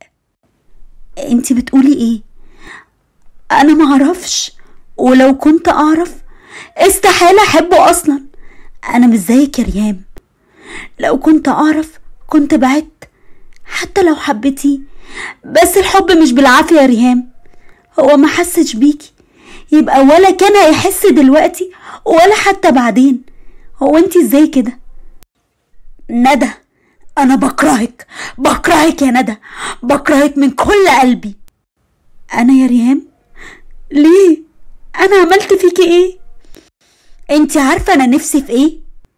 انت بتقولي ايه انا معرفش ولو كنت اعرف استحالة احبه اصلا انا مش زيك يا ريهام لو كنت اعرف كنت بعدت حتى لو حبيتيه بس الحب مش بالعافية يا ريهام هو ما حسش بيكي يبقى ولا كان هيحس دلوقتي ولا حتى بعدين هو انت ازاي كده ندى انا بكرهك بكرهك يا ندى بكرهك من كل قلبي انا يا ريهام ليه انا عملت فيكي ايه انت عارفه انا نفسي في ايه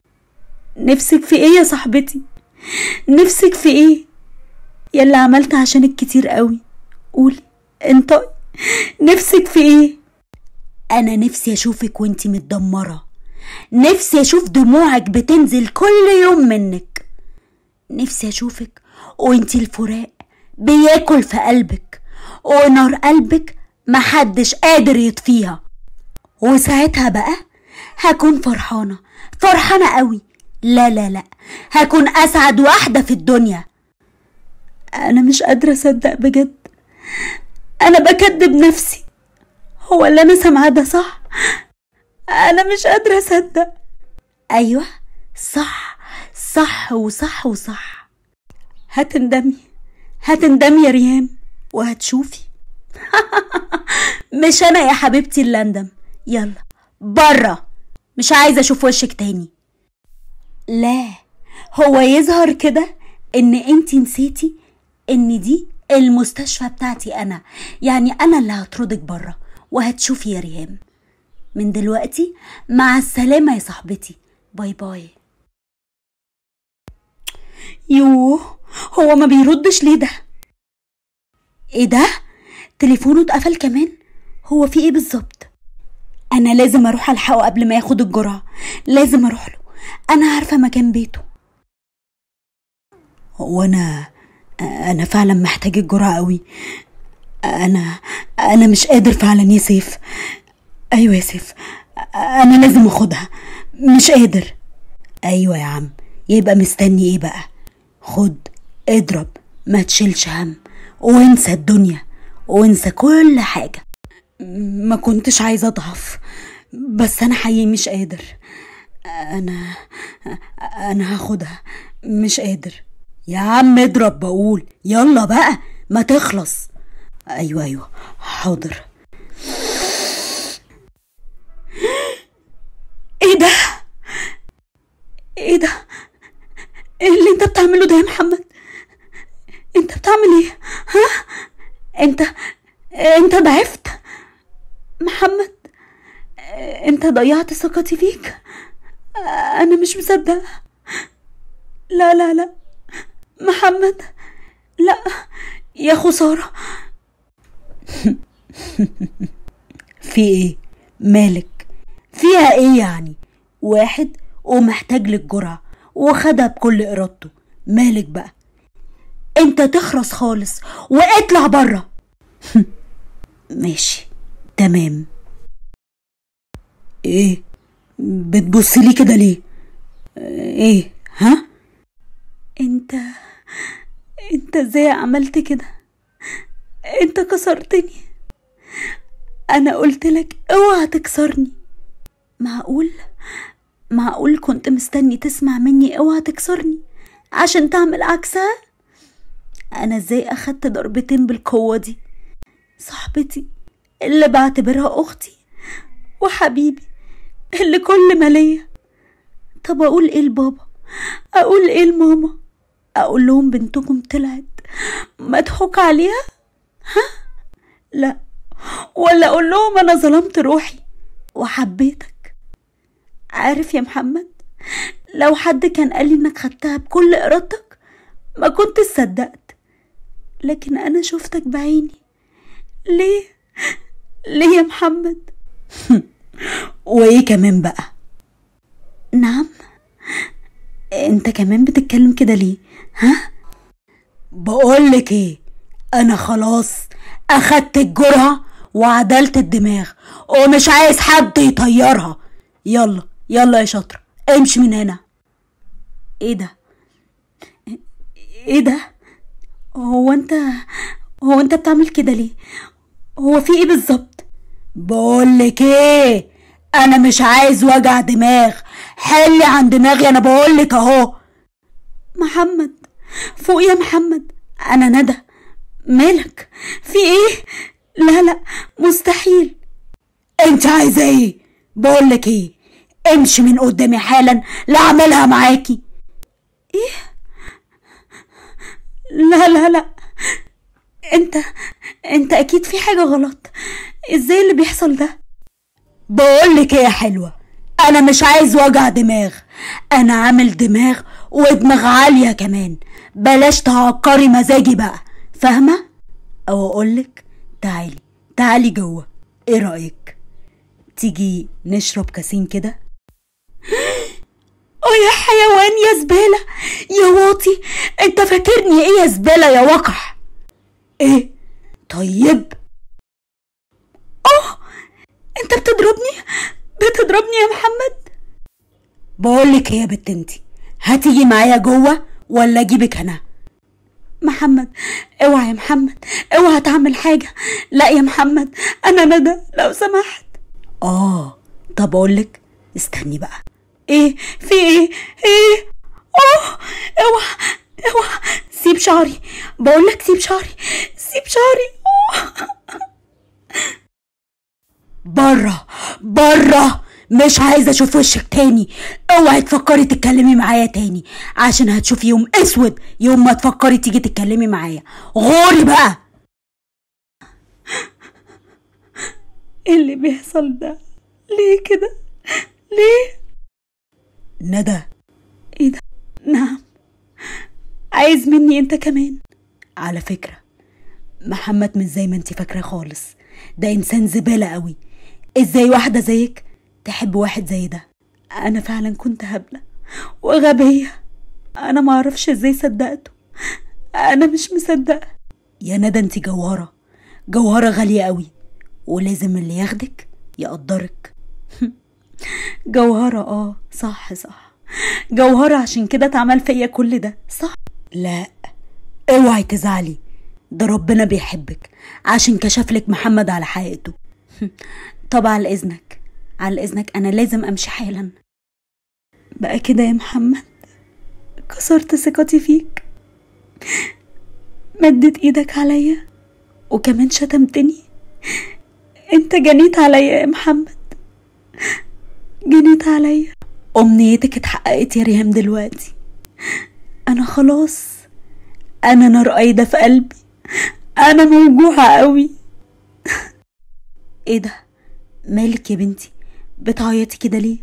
نفسك في ايه يا صاحبتي نفسك في ايه يلا عملت عشانك كتير قوي قولي انطقي نفسك في ايه انا نفسي اشوفك وانتي متدمره نفسي اشوف دموعك بتنزل كل يوم منك نفسي اشوفك وانتي الفراق بياكل في قلبك ونار قلبك محدش قادر يطفيها وساعتها بقى هكون فرحانة فرحانة قوي لا لا لا هكون أسعد واحدة في الدنيا أنا مش قادرة أصدق بجد أنا بكدب نفسي هو اللي أنا سامعاه ده صح أنا مش قادرة أصدق أيوة صح صح وصح وصح هتندمي هتندمي يا ريهام وهتشوفي مش أنا يا حبيبتي اللي أندم يلا برا مش عايزة أشوف وشك تاني لا هو يظهر كده إن أنتي نسيتي إن دي المستشفى بتاعتي أنا يعني أنا اللي هطردك برا وهتشوفي يا ريهام من دلوقتي مع السلامة يا صاحبتي باي باي يوه هو ما بيردش ليه ده ايه ده تليفونه اتقفل كمان هو في ايه بالظبط انا لازم اروح الحقه قبل ما ياخد الجرعه لازم اروح له انا عارفه مكان بيته هو انا انا فعلا محتاج الجرعه قوي انا انا مش قادر فعلا يا سيف ايوه يا سيف انا لازم اخدها مش قادر ايوه يا عم يبقى مستني ايه بقى خد اضرب ما تشيلش هم وانسى الدنيا وانسى كل حاجه ما كنتش عايزه اضعف بس انا حقيقي مش قادر انا انا هاخدها مش قادر يا عم اضرب بقول يلا بقى ما تخلص ايوه ايوه حاضر ايه ده ايه ده ايه اللي انت بتعمله ده يا محمد انت بتعمل ايه ها انت انت ضعفت محمد انت ضيعت ثقتي فيك انا مش مصدقه لا لا لا محمد لا يا خساره في ايه مالك فيها ايه يعني واحد ومحتاج لك جرعه وخدها بكل ارادته مالك بقى انت تخرس خالص واطلع بره ماشي تمام ايه بتبص لي كده ليه ايه ها انت انت ازاي عملت كده انت كسرتني انا قلت لك اوعى تكسرني معقول معقول كنت مستني تسمع مني اوعى تكسرني عشان تعمل عكسها انا ازاي اخدت ضربتين بالقوه دي صاحبتي اللي بعتبرها اختي وحبيبي اللي كل ما ليا طب اقول ايه لبابا اقول ايه لماما اقول لهم بنتكم طلعت مضحوك عليها ها لا ولا اقول لهم انا ظلمت روحي وحبيتك عارف يا محمد لو حد كان قال لي انك خدتها بكل ارادتك ما كنت صدقت لكن انا شفتك بعيني ليه ليه يا محمد وايه كمان بقى نعم انت كمان بتتكلم كده ليه ها بقولك ايه انا خلاص اخدت الجرعة وعدلت الدماغ ومش عايز حد يطيرها يلا يلا يا شاطرة امشي من هنا ايه ده ايه ده هو انت هو انت بتعمل كده ليه هو في ايه بالظبط بقولك ايه انا مش عايز وجع دماغ حلي عن دماغي انا بقولك اهو محمد فوق يا محمد انا ندى مالك في ايه لا لا مستحيل انت عايزه ايه بقولك ايه امشي من قدامي حالا لا اعملها معاكي ايه لا لا لا انت انت اكيد في حاجه غلط ازاي اللي بيحصل ده بقولك ايه يا حلوه انا مش عايز وجع دماغ انا عامل دماغ ودماغ عاليه كمان بلاش تعكري مزاجي بقى فاهمه او اقولك تعالي تعالي جوه ايه رايك تيجي نشرب كاسين كده اه يا حيوان يا زباله يا واطي انت فاكرني ايه يا زباله يا وقح ايه طيب اه انت بتضربني بتضربني يا محمد بقولك ايه يا بت انتي هتيجي معايا جوه ولا اجيبك انا محمد اوعى يا محمد اوعى تعمل حاجه لا يا محمد انا ندى لو سمحت اه طب اقولك استني بقى ايه في ايه ايه اه اوعى اوعى سيب شعري بقولك سيب شعري سيب شعري بره بره مش عايزه اشوف وشك تاني اوعي تفكري تتكلمي معايا تاني عشان هتشوفي يوم اسود يوم ما تفكري تيجي تتكلمي معايا غوري بقى ايه اللي بيحصل ده ليه كده ليه ندى ايه ده نعم عايز مني انت كمان على فكره محمد مش زي ما انت فاكره خالص ده انسان زباله قوي ازاي واحده زيك تحب واحد زي ده انا فعلا كنت هبله وغبيه انا ما اعرفش ازاي صدقته انا مش مصدقه يا ندى انت جوهره جوهره غاليه قوي ولازم اللي ياخدك يقدرك جوهره اه صح صح جوهره عشان كده اتعمل فيا كل ده صح لا اوعي تزعلي ده ربنا بيحبك عشان كشفلك محمد على حقيقته طب على اذنك على اذنك انا لازم امشي حالا بقى كده يا محمد كسرت ثقتي فيك مدت ايدك عليا وكمان شتمتني انت جنيت عليا يا محمد جنيت عليا امنيتك اتحققت يا ريهام دلوقتي انا خلاص انا نار قايده في قلبي انا موجوعه قوي ايه ده مالك يا بنتي بتعيطي كده ليه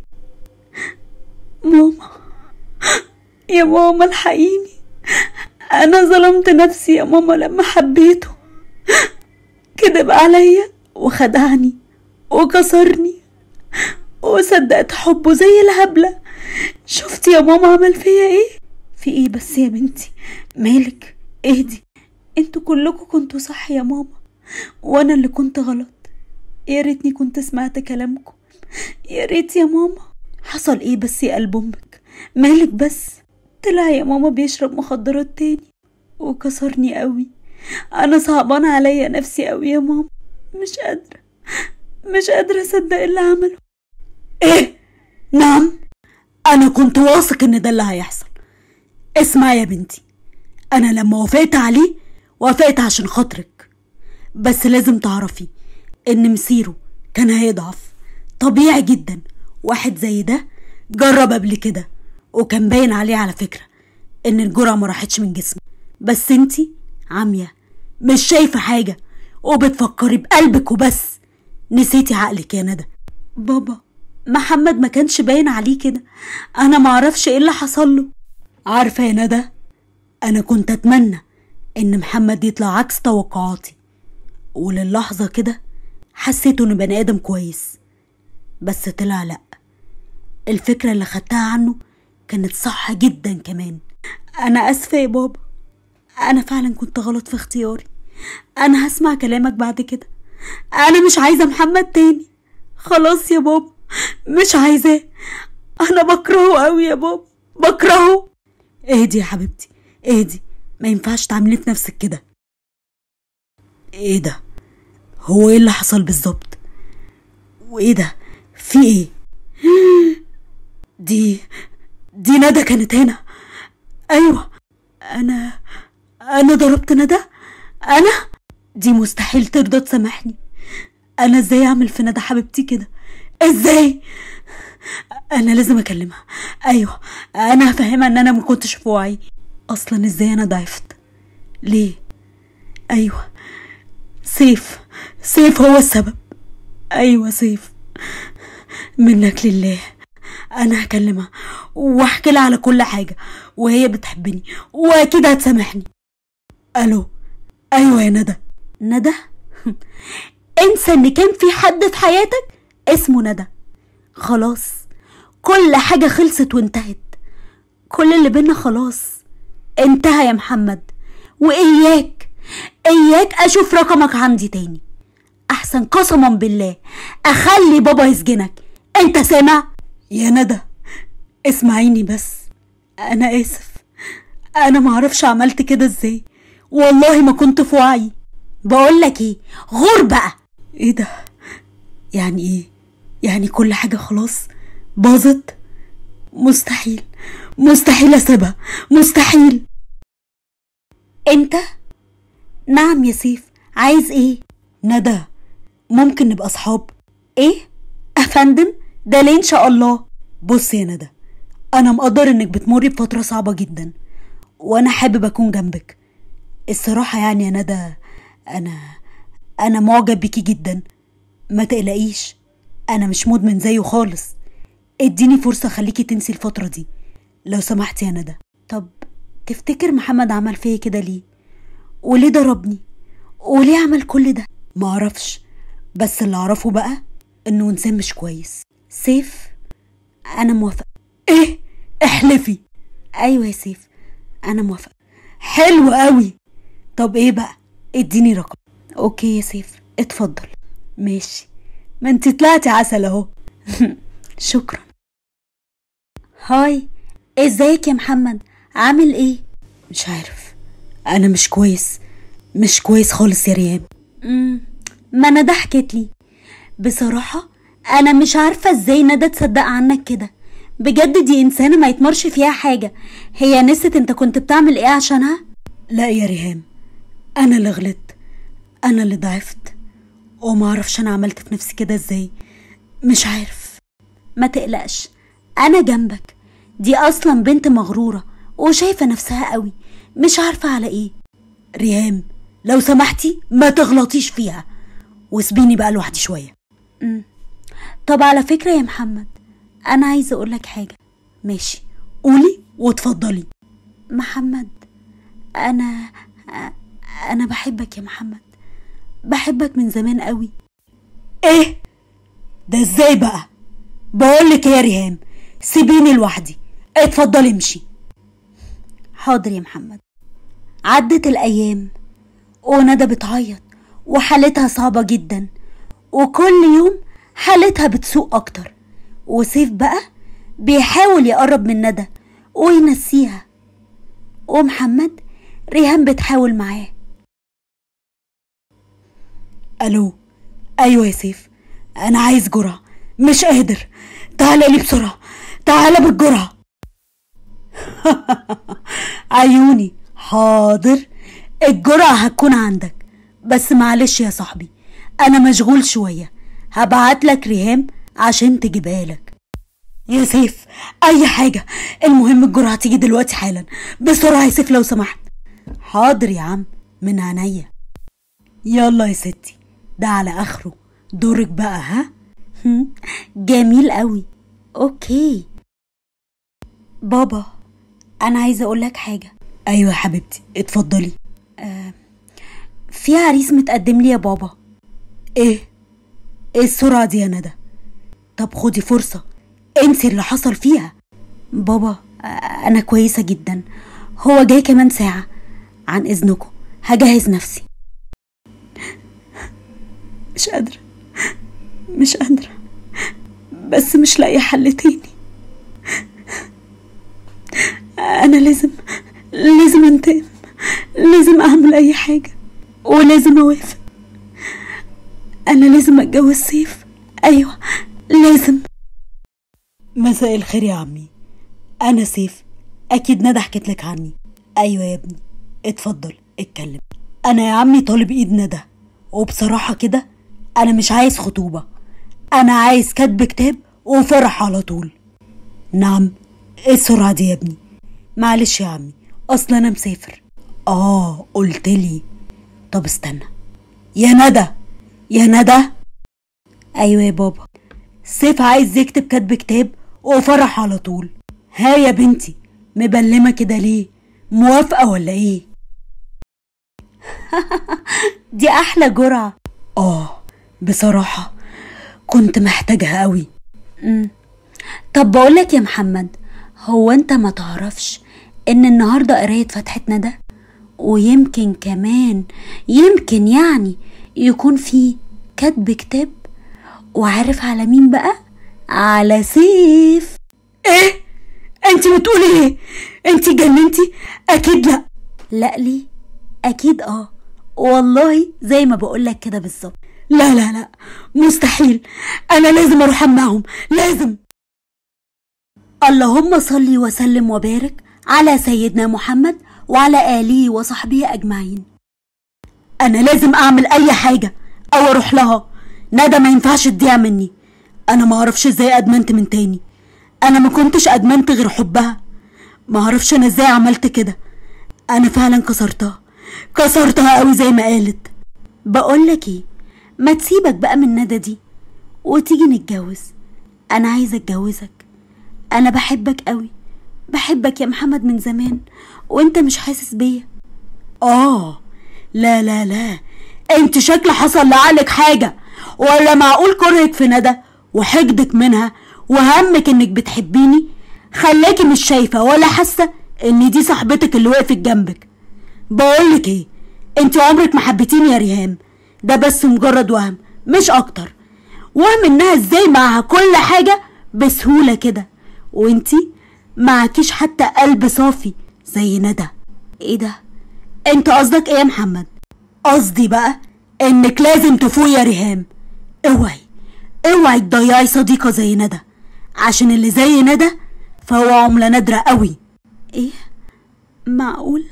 ماما يا ماما الحقيني انا ظلمت نفسي يا ماما لما حبيته كدب عليا وخدعني وكسرني وصدقت حبه زي الهبلة شفتي يا ماما عمل فيا ايه في ايه بس يا بنتي مالك اهدي انتوا كلكم كنتوا صح يا ماما وانا اللي كنت غلط يا ريتني كنت سمعت كلامكم يا ريت يا ماما حصل ايه بس يا قلب امك مالك بس طلع يا ماما بيشرب مخدرات تاني وكسرني قوي انا صعبان عليا نفسي قوي يا ماما مش قادره مش قادره اصدق اللي عمله ايه نعم انا كنت واثق ان ده اللي هيحصل اسمع يا بنتي انا لما وافقت عليه وافقت عشان خاطرك بس لازم تعرفي ان مسيره كان هيضعف طبيعي جدا واحد زي ده جرب قبل كده وكان باين عليه على فكرة ان الجرعة ما راحتش من جسمه بس انتي عامية مش شايفة حاجة وبتفكري بقلبك وبس نسيتي عقلك يا ندى بابا محمد ما كانش باين عليه كده انا معرفش ايه اللي حصل له عارفه يا ندى انا كنت اتمنى ان محمد يطلع عكس توقعاتي وللحظه كده حسيته انه بني ادم كويس بس طلع لا الفكره اللي خدتها عنه كانت صح جدا كمان انا اسفه يا بابا انا فعلا كنت غلط في اختياري انا هسمع كلامك بعد كده انا مش عايزه محمد تاني خلاص يا بابا مش عايزاه انا بكرهه قوي يا بابا بكرهه اهدي يا حبيبتي اهدي ما ينفعش تعملي في نفسك كده ايه ده هو ايه اللي حصل بالظبط وايه ده في ايه دي دي ندى كانت هنا ايوه انا انا ضربت ندى انا دي مستحيل ترضى تسامحني انا ازاي اعمل في ندى حبيبتي كده ازاي انا لازم اكلمها ايوه انا هفهمها ان انا ما كنتش في وعي اصلا ازاي انا ضعفت ليه ايوه سيف سيف هو السبب ايوه سيف منك لله انا هكلمها واحكي لها على كل حاجه وهي بتحبني واكيد هتسامحني الو ايوه يا ندى ندى انسى ان كان في حد في حياتك اسمه ندى خلاص كل حاجه خلصت وانتهت كل اللي بينا خلاص انتهى يا محمد واياك اياك اشوف رقمك عندي تاني احسن قسما بالله اخلي بابا يسجنك انت سامع يا ندى اسمعيني بس انا اسف انا معرفش عملت كده ازاي والله ما كنت في وعي بقول لك ايه غور بقى ايه ده يعني ايه يعني كل حاجه خلاص باظت مستحيل مستحيل اسيبها مستحيل انت نعم يا سيف عايز ايه ندى ممكن نبقى اصحاب ايه افندم ده ليه ان شاء الله بص يا ندى انا مقدر انك بتمري بفتره صعبه جدا وانا حابب اكون جنبك الصراحه يعني يا ندى انا انا معجب بيكي جدا ما تقلقيش انا مش مدمن زيه خالص اديني فرصه خليكي تنسي الفتره دي لو سمحت يا ندى طب تفتكر محمد عمل فيا كده ليه وليه ضربني وليه عمل كل ده معرفش بس اللي اعرفه بقى انه انسان مش كويس سيف انا موافقه ايه احلفي ايوه يا سيف انا موافقه حلو قوي طب ايه بقى اديني رقم اوكي يا سيف اتفضل ماشي ما انت طلعتي عسل اهو شكرا هاي ازيك يا محمد عامل ايه مش عارف انا مش كويس مش كويس خالص يا ريان امم ما ندى حكت لي بصراحه انا مش عارفه ازاي ندى تصدق عنك كده بجد دي انسانه ما يتمرش فيها حاجه هي نسيت انت كنت بتعمل ايه عشانها لا يا ريهام انا اللي غلطت انا اللي ضعفت وما اعرفش انا عملت في نفسي كده ازاي مش عارف ما تقلقش انا جنبك دي اصلا بنت مغروره وشايفه نفسها قوي مش عارفه على ايه ريهام لو سمحتي ما تغلطيش فيها وسيبيني بقى لوحدي شويه امم طب على فكره يا محمد انا عايزه اقول لك حاجه ماشي قولي واتفضلي محمد انا انا بحبك يا محمد بحبك من زمان قوي ايه ده ازاي بقى بقولك يا ريهام سيبيني لوحدي اتفضلي امشي حاضر يا محمد عدت الايام وندى بتعيط وحالتها صعبة جدا وكل يوم حالتها بتسوء اكتر وسيف بقى بيحاول يقرب من ندى وينسيها ومحمد ريهام بتحاول معاه الو ايوه يا سيف انا عايز جرعه مش قادر تعالى لي بسرعه تعالى بالجرعه عيوني حاضر الجرعه هتكون عندك بس معلش يا صاحبي انا مشغول شويه هبعت لك ريهام عشان تجيبها لك يا سيف اي حاجه المهم الجرعه تيجي دلوقتي حالا بسرعه يا سيف لو سمحت حاضر يا عم من عينيا يلا يا ستي ده على اخره دورك بقى ها هم، جميل قوي اوكي بابا انا عايزه اقول لك حاجه ايوه يا حبيبتي اتفضلي في عريس متقدم لي يا بابا ايه ايه السرعه دي يا ندى طب خدي فرصه انسي اللي حصل فيها بابا آه، انا كويسه جدا هو جاي كمان ساعه عن اذنكم هجهز نفسي مش قادره مش قادره بس مش لاقيه حل تاني انا لازم لازم انتقم لازم اعمل اي حاجه ولازم اوافق انا لازم اتجوز سيف ايوه لازم مساء الخير يا عمي انا سيف اكيد ندى حكيت لك عني ايوه يا ابني اتفضل اتكلم انا يا عمي طالب ايد ندى وبصراحه كده انا مش عايز خطوبه انا عايز كتب كتاب وفرح على طول نعم ايه السرعه دي يا ابني معلش يا عمي اصل انا مسافر اه قلت لي طب استنى يا ندى يا ندى ايوه يا بابا سيف عايز يكتب كتب كتاب وفرح على طول ها يا بنتي مبلمة كده ليه موافقة ولا ايه دي احلى جرعه اه بصراحة كنت محتاجها قوي مم. طب بقولك يا محمد هو انت ما تعرفش ان النهارده قرايه فتحة ندى ويمكن كمان يمكن يعني يكون في كتب كتاب وعارف على مين بقى على سيف ايه انت بتقولي ايه انت جننتي اكيد لا لا ليه اكيد اه والله زي ما بقولك كده بالظبط لا لا لا مستحيل انا لازم اروح معهم لازم اللهم صل وسلم وبارك على سيدنا محمد وعلى آله وصحبه أجمعين انا لازم اعمل اي حاجة او اروح لها ندى ما ينفعش تضيع مني انا ما اعرفش ازاي ادمنت من تاني انا ما كنتش ادمنت غير حبها ما اعرفش انا ازاي عملت كده انا فعلا كسرتها كسرتها قوي زي ما قالت بقولك ايه ما تسيبك بقى من ندى دي وتيجي نتجوز انا عايزه اتجوزك انا بحبك قوي بحبك يا محمد من زمان وانت مش حاسس بيا اه لا لا لا انت شكل حصل لعقلك حاجة ولا معقول كرهك في ندى وحقدك منها وهمك انك بتحبيني خلاكي مش شايفة ولا حاسة ان دي صاحبتك اللي وقفت جنبك بقولك ايه انت عمرك ما حبيتيني يا ريهام ده بس مجرد وهم مش اكتر وهم انها ازاي معها كل حاجة بسهولة كده وانتي معكيش حتى قلب صافي زي ندى ايه ده انت قصدك ايه يا محمد قصدي بقى انك لازم تفوقي يا ريهام اوعي اوعي تضيعي صديقة زي ندى عشان اللي زي ندى فهو عملة نادرة قوي ايه معقول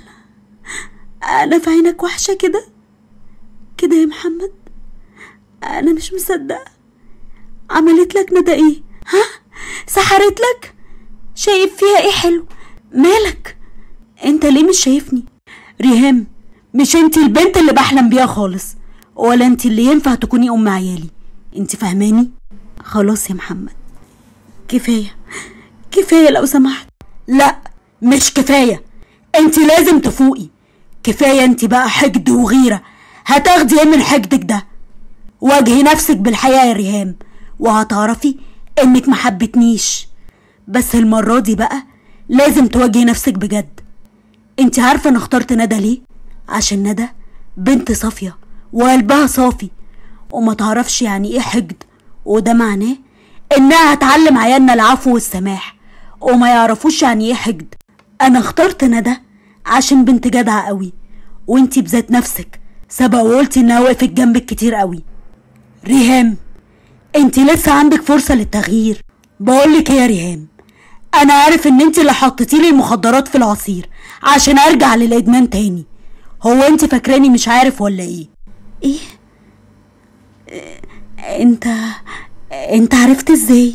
انا في عينك وحشة كده كده يا محمد انا مش مصدقة عملت لك ندى ايه ها سحرت لك شايف فيها ايه حلو مالك انت ليه مش شايفني ريهام مش انت البنت اللي بحلم بيها خالص ولا انت اللي ينفع تكوني ام عيالي انت فاهماني خلاص يا محمد كفايه كفايه لو سمحت لا مش كفايه انت لازم تفوقي كفايه انت بقى حقد وغيره هتاخدي ايه من حقدك ده واجهي نفسك بالحياه يا ريهام وهتعرفي انك محبتنيش بس المره دي بقى لازم تواجهي نفسك بجد انت عارفه انا اخترت ندى ليه عشان ندى بنت صافيه وقلبها صافي وما تعرفش يعني ايه حقد وده معناه انها هتعلم عيالنا العفو والسماح وما يعرفوش يعني ايه حقد انا اخترت ندى عشان بنت جدعه قوي وانتي بذات نفسك سبق وقلتي انها وقفت جنبك كتير قوي ريهام انتي لسه عندك فرصه للتغيير بقولك ايه يا ريهام انا عارف ان انتي اللي حطيتيلي المخدرات في العصير عشان ارجع للادمان تاني هو انت فاكراني مش عارف ولا ايه ايه انت انت عرفت ازاي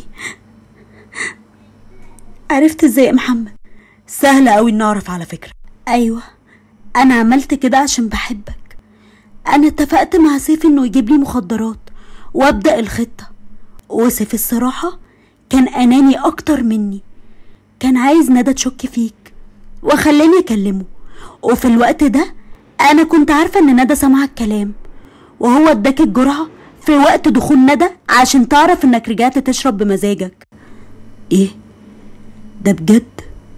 عرفت ازاي يا محمد سهل قوي اني اعرف على فكره ايوه انا عملت كده عشان بحبك انا اتفقت مع سيف انه يجيب لي مخدرات وابدا الخطه وسيف الصراحة كان أناني أكتر مني كان عايز ندى تشك فيك وخلاني أكلمه وفي الوقت ده أنا كنت عارفة إن ندى سمع الكلام وهو اداك الجرعة في وقت دخول ندى عشان تعرف إنك رجعت تشرب بمزاجك ايه ده بجد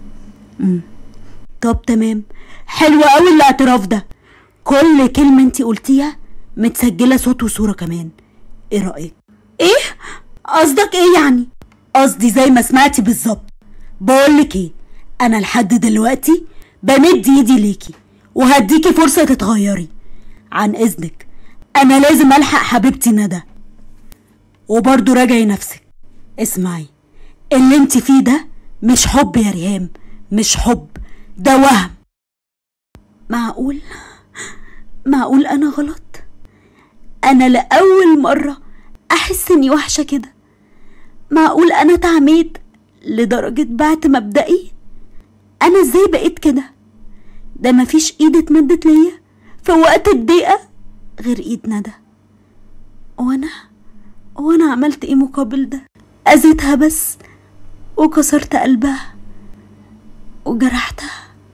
طب تمام حلو قوي الاعتراف ده كل كلمة انتي قلتيها متسجلة صوت وصورة كمان ايه رأيك ايه قصدك ايه يعني قصدي زي ما سمعتي بالظبط بقولك ايه انا لحد دلوقتي بمد ايدي ليكي وهديكي فرصة تتغيري عن اذنك انا لازم الحق حبيبتي ندى وبرضه راجعي نفسك اسمعي اللي انت فيه ده مش حب يا ريهام مش حب ده وهم معقول معقول انا غلط انا لاول مره احس اني وحشه كده معقول انا تعميت لدرجه بعت مبدئي انا ازاي بقيت كده ده مفيش ايد اتمدت ليا في وقت الضيقه غير ايد ندى وانا وانا عملت ايه مقابل ده اذيتها بس وكسرت قلبها وجرحتها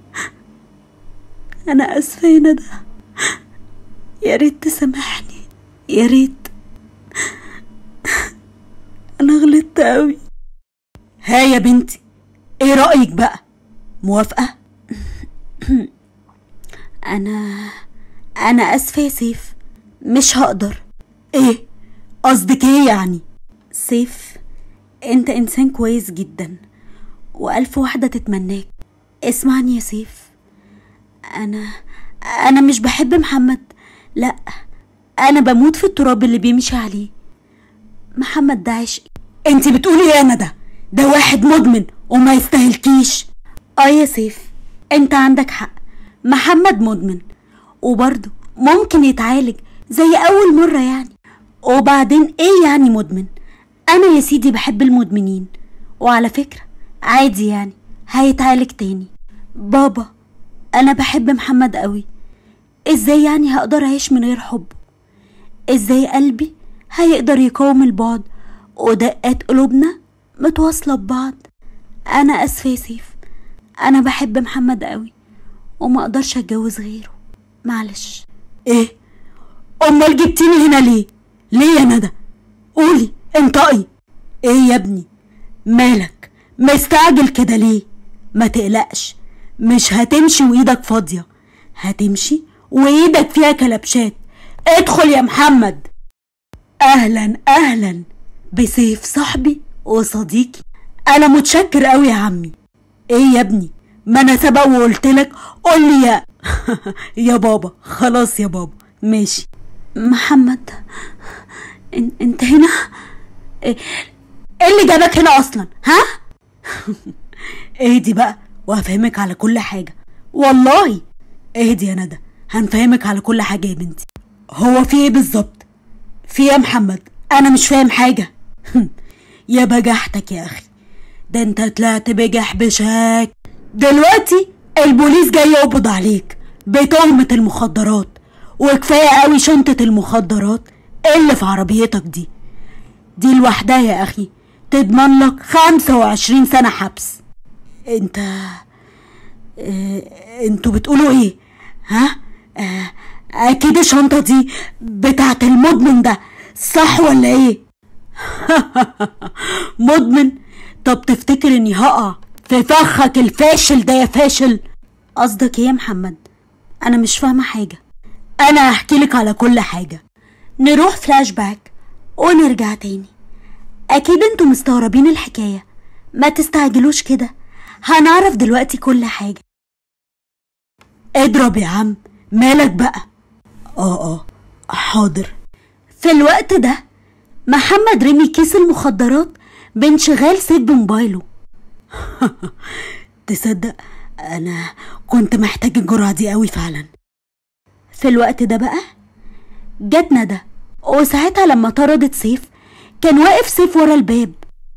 انا اسفه يا ندى يا ريت تسامحني يا ريت انا غلطت قوي ها يا بنتي ايه رأيك بقى موافقة انا انا اسفه يا سيف مش هقدر ايه قصدك ايه يعني سيف انت انسان كويس جدا والف واحده تتمناك اسمعني يا سيف انا انا مش بحب محمد لا انا بموت في التراب اللي بيمشي عليه محمد ده عشقي انت بتقولي ايه يا ندى ده واحد مدمن وما يستاهلكيش اه يا سيف انت عندك حق محمد مدمن وبرضه ممكن يتعالج زي اول مره يعني وبعدين ايه يعني مدمن انا يا سيدي بحب المدمنين وعلى فكره عادي يعني هيتعالج تاني بابا انا بحب محمد قوي ازاي يعني هقدر اعيش من غير حبه ازاي قلبي هيقدر يقاوم البعد ودقات قلوبنا متواصله ببعض انا اسفه يا سيف انا بحب محمد قوي وما اقدرش اتجوز غيره معلش ايه امال جبتيني هنا ليه ليه يا ندى قولي انطقي ايه يا ابني مالك مستعجل كده ليه ما تقلقش مش هتمشي وايدك فاضيه هتمشي وايدك فيها كلبشات ادخل يا محمد اهلا اهلا بسيف صاحبي وصديقي انا متشكر قوي يا عمي ايه يا ابني ما انا سبق وقلت لك قول لي يا يا بابا خلاص يا بابا ماشي محمد إن انت هنا ايه اللي جابك هنا اصلا ها اهدي بقى وهفهمك على كل حاجه والله اهدي يا ندى هنفهمك على كل حاجه يا بنتي هو في ايه بالظبط في يا محمد انا مش فاهم حاجه يا بجحتك يا اخي ده انت طلعت بجح بشاك دلوقتي البوليس جاي يقبض عليك بتهمة المخدرات وكفاية قوي شنطة المخدرات اللي في عربيتك دي دي لوحدها يا اخي تضمن لك خمسة وعشرين سنة حبس انت اه انتوا بتقولوا ايه ها اه اكيد الشنطة دي بتاعت المدمن ده صح ولا ايه مدمن طب تفتكر اني هقع في فخك الفاشل ده يا فاشل قصدك ايه يا محمد انا مش فاهمه حاجه انا هحكي لك على كل حاجه نروح فلاش باك ونرجع تاني اكيد انتوا مستغربين الحكايه ما تستعجلوش كده هنعرف دلوقتي كل حاجه اضرب يا عم مالك بقى اه اه حاضر في الوقت ده محمد رمي كيس المخدرات بانشغال سيف بموبايله تصدق انا كنت محتاج الجرعه دي قوي فعلا في الوقت ده بقى جت ندى وساعتها لما طردت سيف كان واقف سيف ورا الباب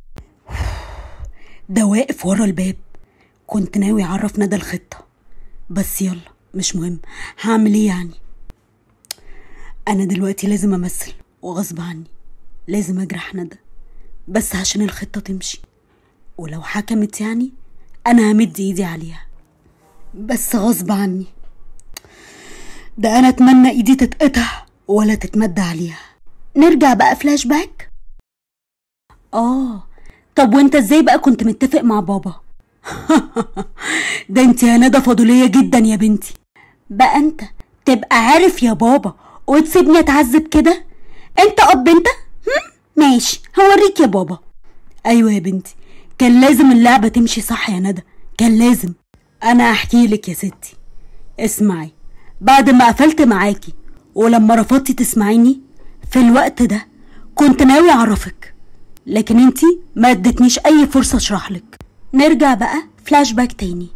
ده واقف ورا الباب كنت ناوي اعرف ندى الخطه بس يلا مش مهم هعمل ايه يعني انا دلوقتي لازم امثل وغصب عني لازم اجرح ندى بس عشان الخطة تمشي ولو حكمت يعني أنا همد إيدي عليها بس غصب عني ده أنا أتمنى إيدي تتقطع ولا تتمد عليها نرجع بقى فلاش باك آه طب وانت ازاي بقى كنت متفق مع بابا ده انت يا ندى فضولية جدا يا بنتي بقى انت تبقى عارف يا بابا وتسيبني اتعذب كده انت اب انت هم؟ ماشي هوريك يا بابا ايوه يا بنتي كان لازم اللعبة تمشي صح يا ندى كان لازم انا احكي لك يا ستي اسمعي بعد ما قفلت معاكي ولما رفضتي تسمعيني في الوقت ده كنت ناوي اعرفك لكن انتي ما ادتنيش اي فرصة اشرح لك نرجع بقى فلاش باك تاني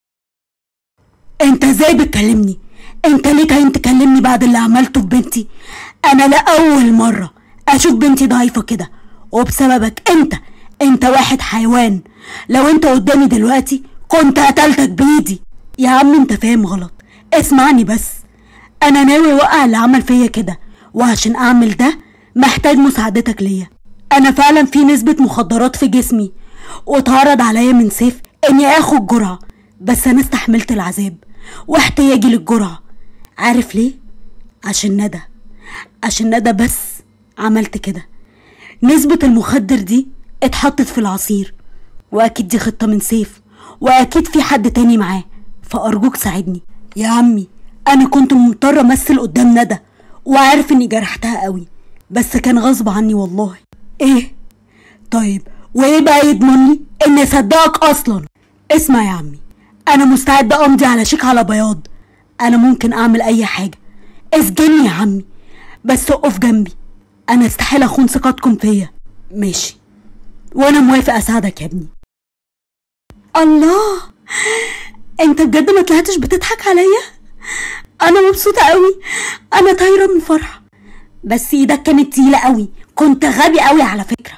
انت ازاي بتكلمني انت ليه كاين تكلمني بعد اللي عملته ببنتي انا لاول مره اشوف بنتي ضعيفه كده وبسببك انت انت واحد حيوان لو انت قدامي دلوقتي كنت قتلتك بايدي يا عم انت فاهم غلط اسمعني بس انا ناوي اوقع اللي عمل فيا كده وعشان اعمل ده محتاج مساعدتك ليا انا فعلا في نسبه مخدرات في جسمي واتعرض عليا من سيف اني اخد جرعه بس انا استحملت العذاب واحتياجي للجرعه عارف ليه عشان ندى عشان ندى بس عملت كده نسبة المخدر دي اتحطت في العصير واكيد دي خطة من سيف واكيد في حد تاني معاه فارجوك ساعدني يا عمي انا كنت مضطرة امثل قدام ندى وعارف اني جرحتها قوي بس كان غصب عني والله ايه طيب وايه بقى يضمن لي اني اصدقك اصلا اسمع يا عمي انا مستعد امضي على شيك على بياض انا ممكن اعمل اي حاجه اسجني يا عمي بس اقف جنبي انا استحيل اخون ثقتكم فيا ماشي وانا موافق اساعدك يا ابني الله انت بجد ما طلعتش بتضحك عليا انا مبسوطه قوي انا طايره من فرحه بس ايدك كانت تقيله قوي كنت غبي قوي على فكره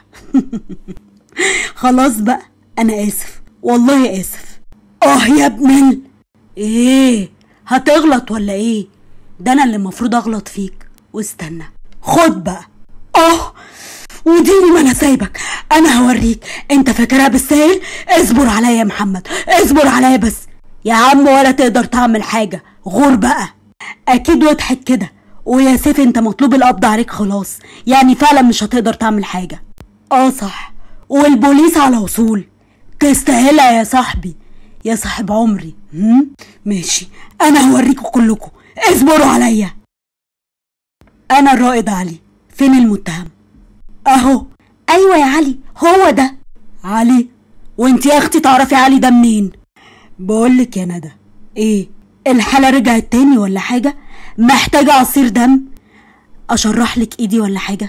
خلاص بقى انا اسف والله اسف اه يا ابن ال... ايه هتغلط ولا ايه ده انا اللي المفروض اغلط فيك واستنى خد بقى اه وديني ما انا سايبك انا هوريك انت فاكرها بالسهل اصبر عليا يا محمد اصبر عليا بس يا عم ولا تقدر تعمل حاجة غور بقى اكيد وضحك كده ويا سيف انت مطلوب القبض عليك خلاص يعني فعلا مش هتقدر تعمل حاجة اه صح والبوليس على وصول تستاهلها يا صاحبي يا صاحب عمري هم؟ ماشي انا هوريكم كلكم اصبروا عليا انا الرائد علي فين المتهم اهو ايوه يا علي هو ده علي وانت يا اختي تعرفي علي ده منين بقولك يا ندى ايه الحالة رجعت تاني ولا حاجة محتاجة عصير دم اشرح لك ايدي ولا حاجة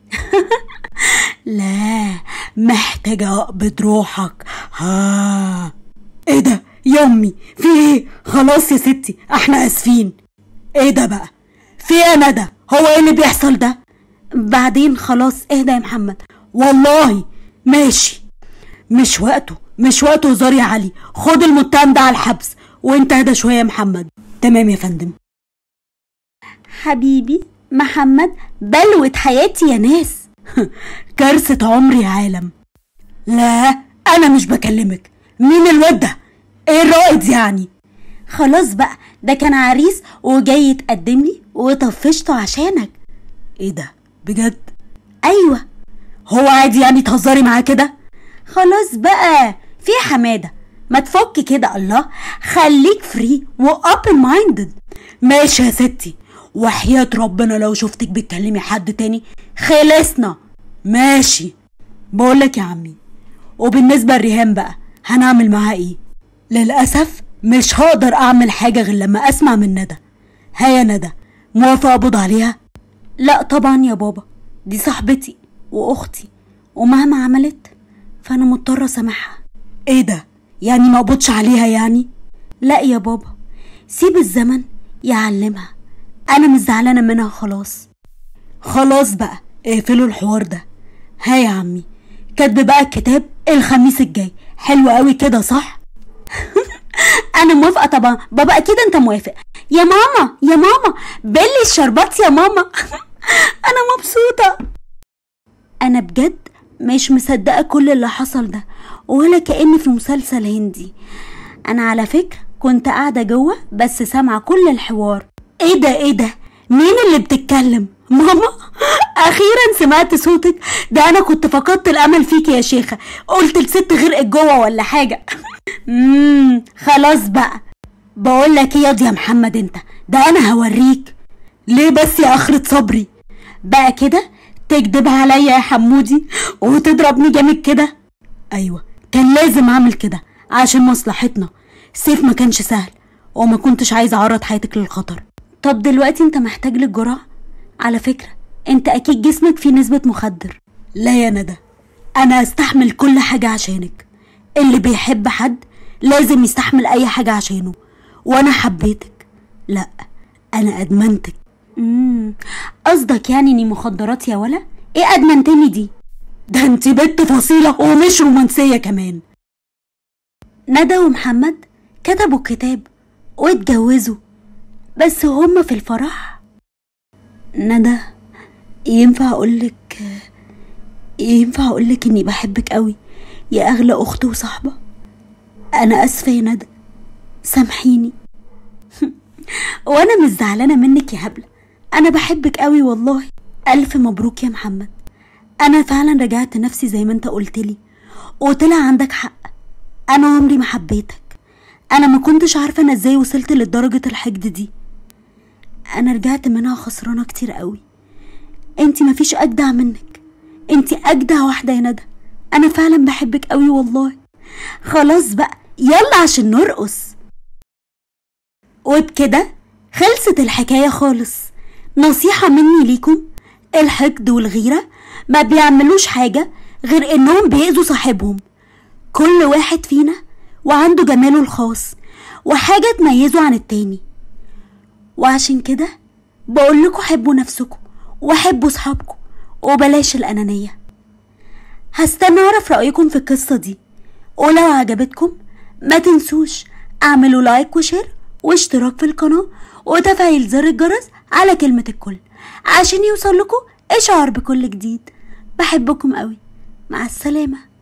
لا محتاجة اقبض روحك ها ايه ده يا امي في ايه خلاص يا ستي احنا اسفين ايه ده بقى في ايه يا ندى هو ايه اللي بيحصل ده بعدين خلاص اهدى يا محمد والله ماشي مش وقته مش وقته هزار يا علي خد المتهم ده على الحبس وانت اهدى شويه يا محمد تمام يا فندم حبيبي محمد بلوة حياتي يا ناس كارثة عمري يا عالم لا انا مش بكلمك مين الواد ده ايه الرائد يعني خلاص بقى ده كان عريس وجاي يتقدم لي وطفشته عشانك ايه ده بجد ايوه هو عادي يعني تهزري معاه كده خلاص بقى في حماده ما تفك كده الله خليك فري وأوبن مايندد ماشي يا ستي وحياة ربنا لو شفتك بتكلمي حد تاني خلصنا ماشي بقولك يا عمي وبالنسبة لريهام بقى هنعمل معاها ايه للأسف مش هقدر أعمل حاجة غير لما أسمع من ندى ها يا ندى موافقة أقبض عليها لا طبعا يا بابا دي صاحبتي واختي ومهما عملت فانا مضطره اسامحها ايه ده يعني ما اقبضش عليها يعني لا يا بابا سيب الزمن يعلمها انا مش زعلانه منها خلاص خلاص بقى اقفلوا الحوار ده ها يا عمي كاتب بقى الكتاب الخميس الجاي حلو قوي كده صح انا موافقه طبعا بابا اكيد انت موافق يا ماما يا ماما بلي الشربات يا ماما انا مبسوطه انا بجد مش مصدقة كل اللي حصل ده ولا كأني في مسلسل هندي أنا على فكرة كنت قاعدة جوه بس سامعة كل الحوار ايه ده ايه ده مين اللي بتتكلم ماما اخيرا سمعت صوتك ده انا كنت فقدت الامل فيك يا شيخة قلت لست غرقت جوه ولا حاجة امم خلاص بقى بقول لك ايه ياض يا محمد انت ده انا هوريك ليه بس يا اخرة صبري بقى كده تكدب عليا يا حمودي وتضربني جامد كده ايوه كان لازم اعمل كده عشان مصلحتنا سيف ما كانش سهل وما كنتش عايز اعرض حياتك للخطر طب دلوقتي انت محتاج للجرعة على فكرة انت اكيد جسمك فيه نسبة مخدر لا يا ندى انا استحمل كل حاجة عشانك اللي بيحب حد لازم يستحمل اي حاجة عشانه وانا حبيتك لا انا ادمنتك امم قصدك يعني اني مخدرات يا ولا ايه ادمنتني دي ده انت بنت فصيلة ومش رومانسية كمان ندى ومحمد كتبوا كتاب واتجوزوا بس هما في الفرح ندى ينفع اقولك ينفع اقولك اني بحبك قوي يا اغلى اخت وصاحبه انا اسفه يا ندى سامحيني وانا مش زعلانه منك يا هبله انا بحبك قوي والله الف مبروك يا محمد انا فعلا رجعت نفسي زي ما انت قلتلي وطلع عندك حق انا عمري ما حبيتك انا ما كنتش عارفه انا ازاي وصلت لدرجه الحقد دي انا رجعت منها خسرانه كتير قوي انتي مفيش اجدع منك انتي اجدع واحده يا ندى انا فعلا بحبك قوي والله خلاص بقى يلا عشان نرقص وبكده خلصت الحكايه خالص نصيحه مني ليكم الحقد والغيره ما بيعملوش حاجه غير انهم بيأذوا صاحبهم كل واحد فينا وعنده جماله الخاص وحاجه تميزه عن التاني وعشان كده بقول لكم حبوا نفسكم وحبوا صحابكم وبلاش الأنانية هستنى أعرف رأيكم في القصة دي ولو عجبتكم ما تنسوش اعملوا لايك وشير واشتراك في القناة وتفعيل زر الجرس على كلمة الكل عشان يوصل لكم إشعار بكل جديد بحبكم قوي مع السلامه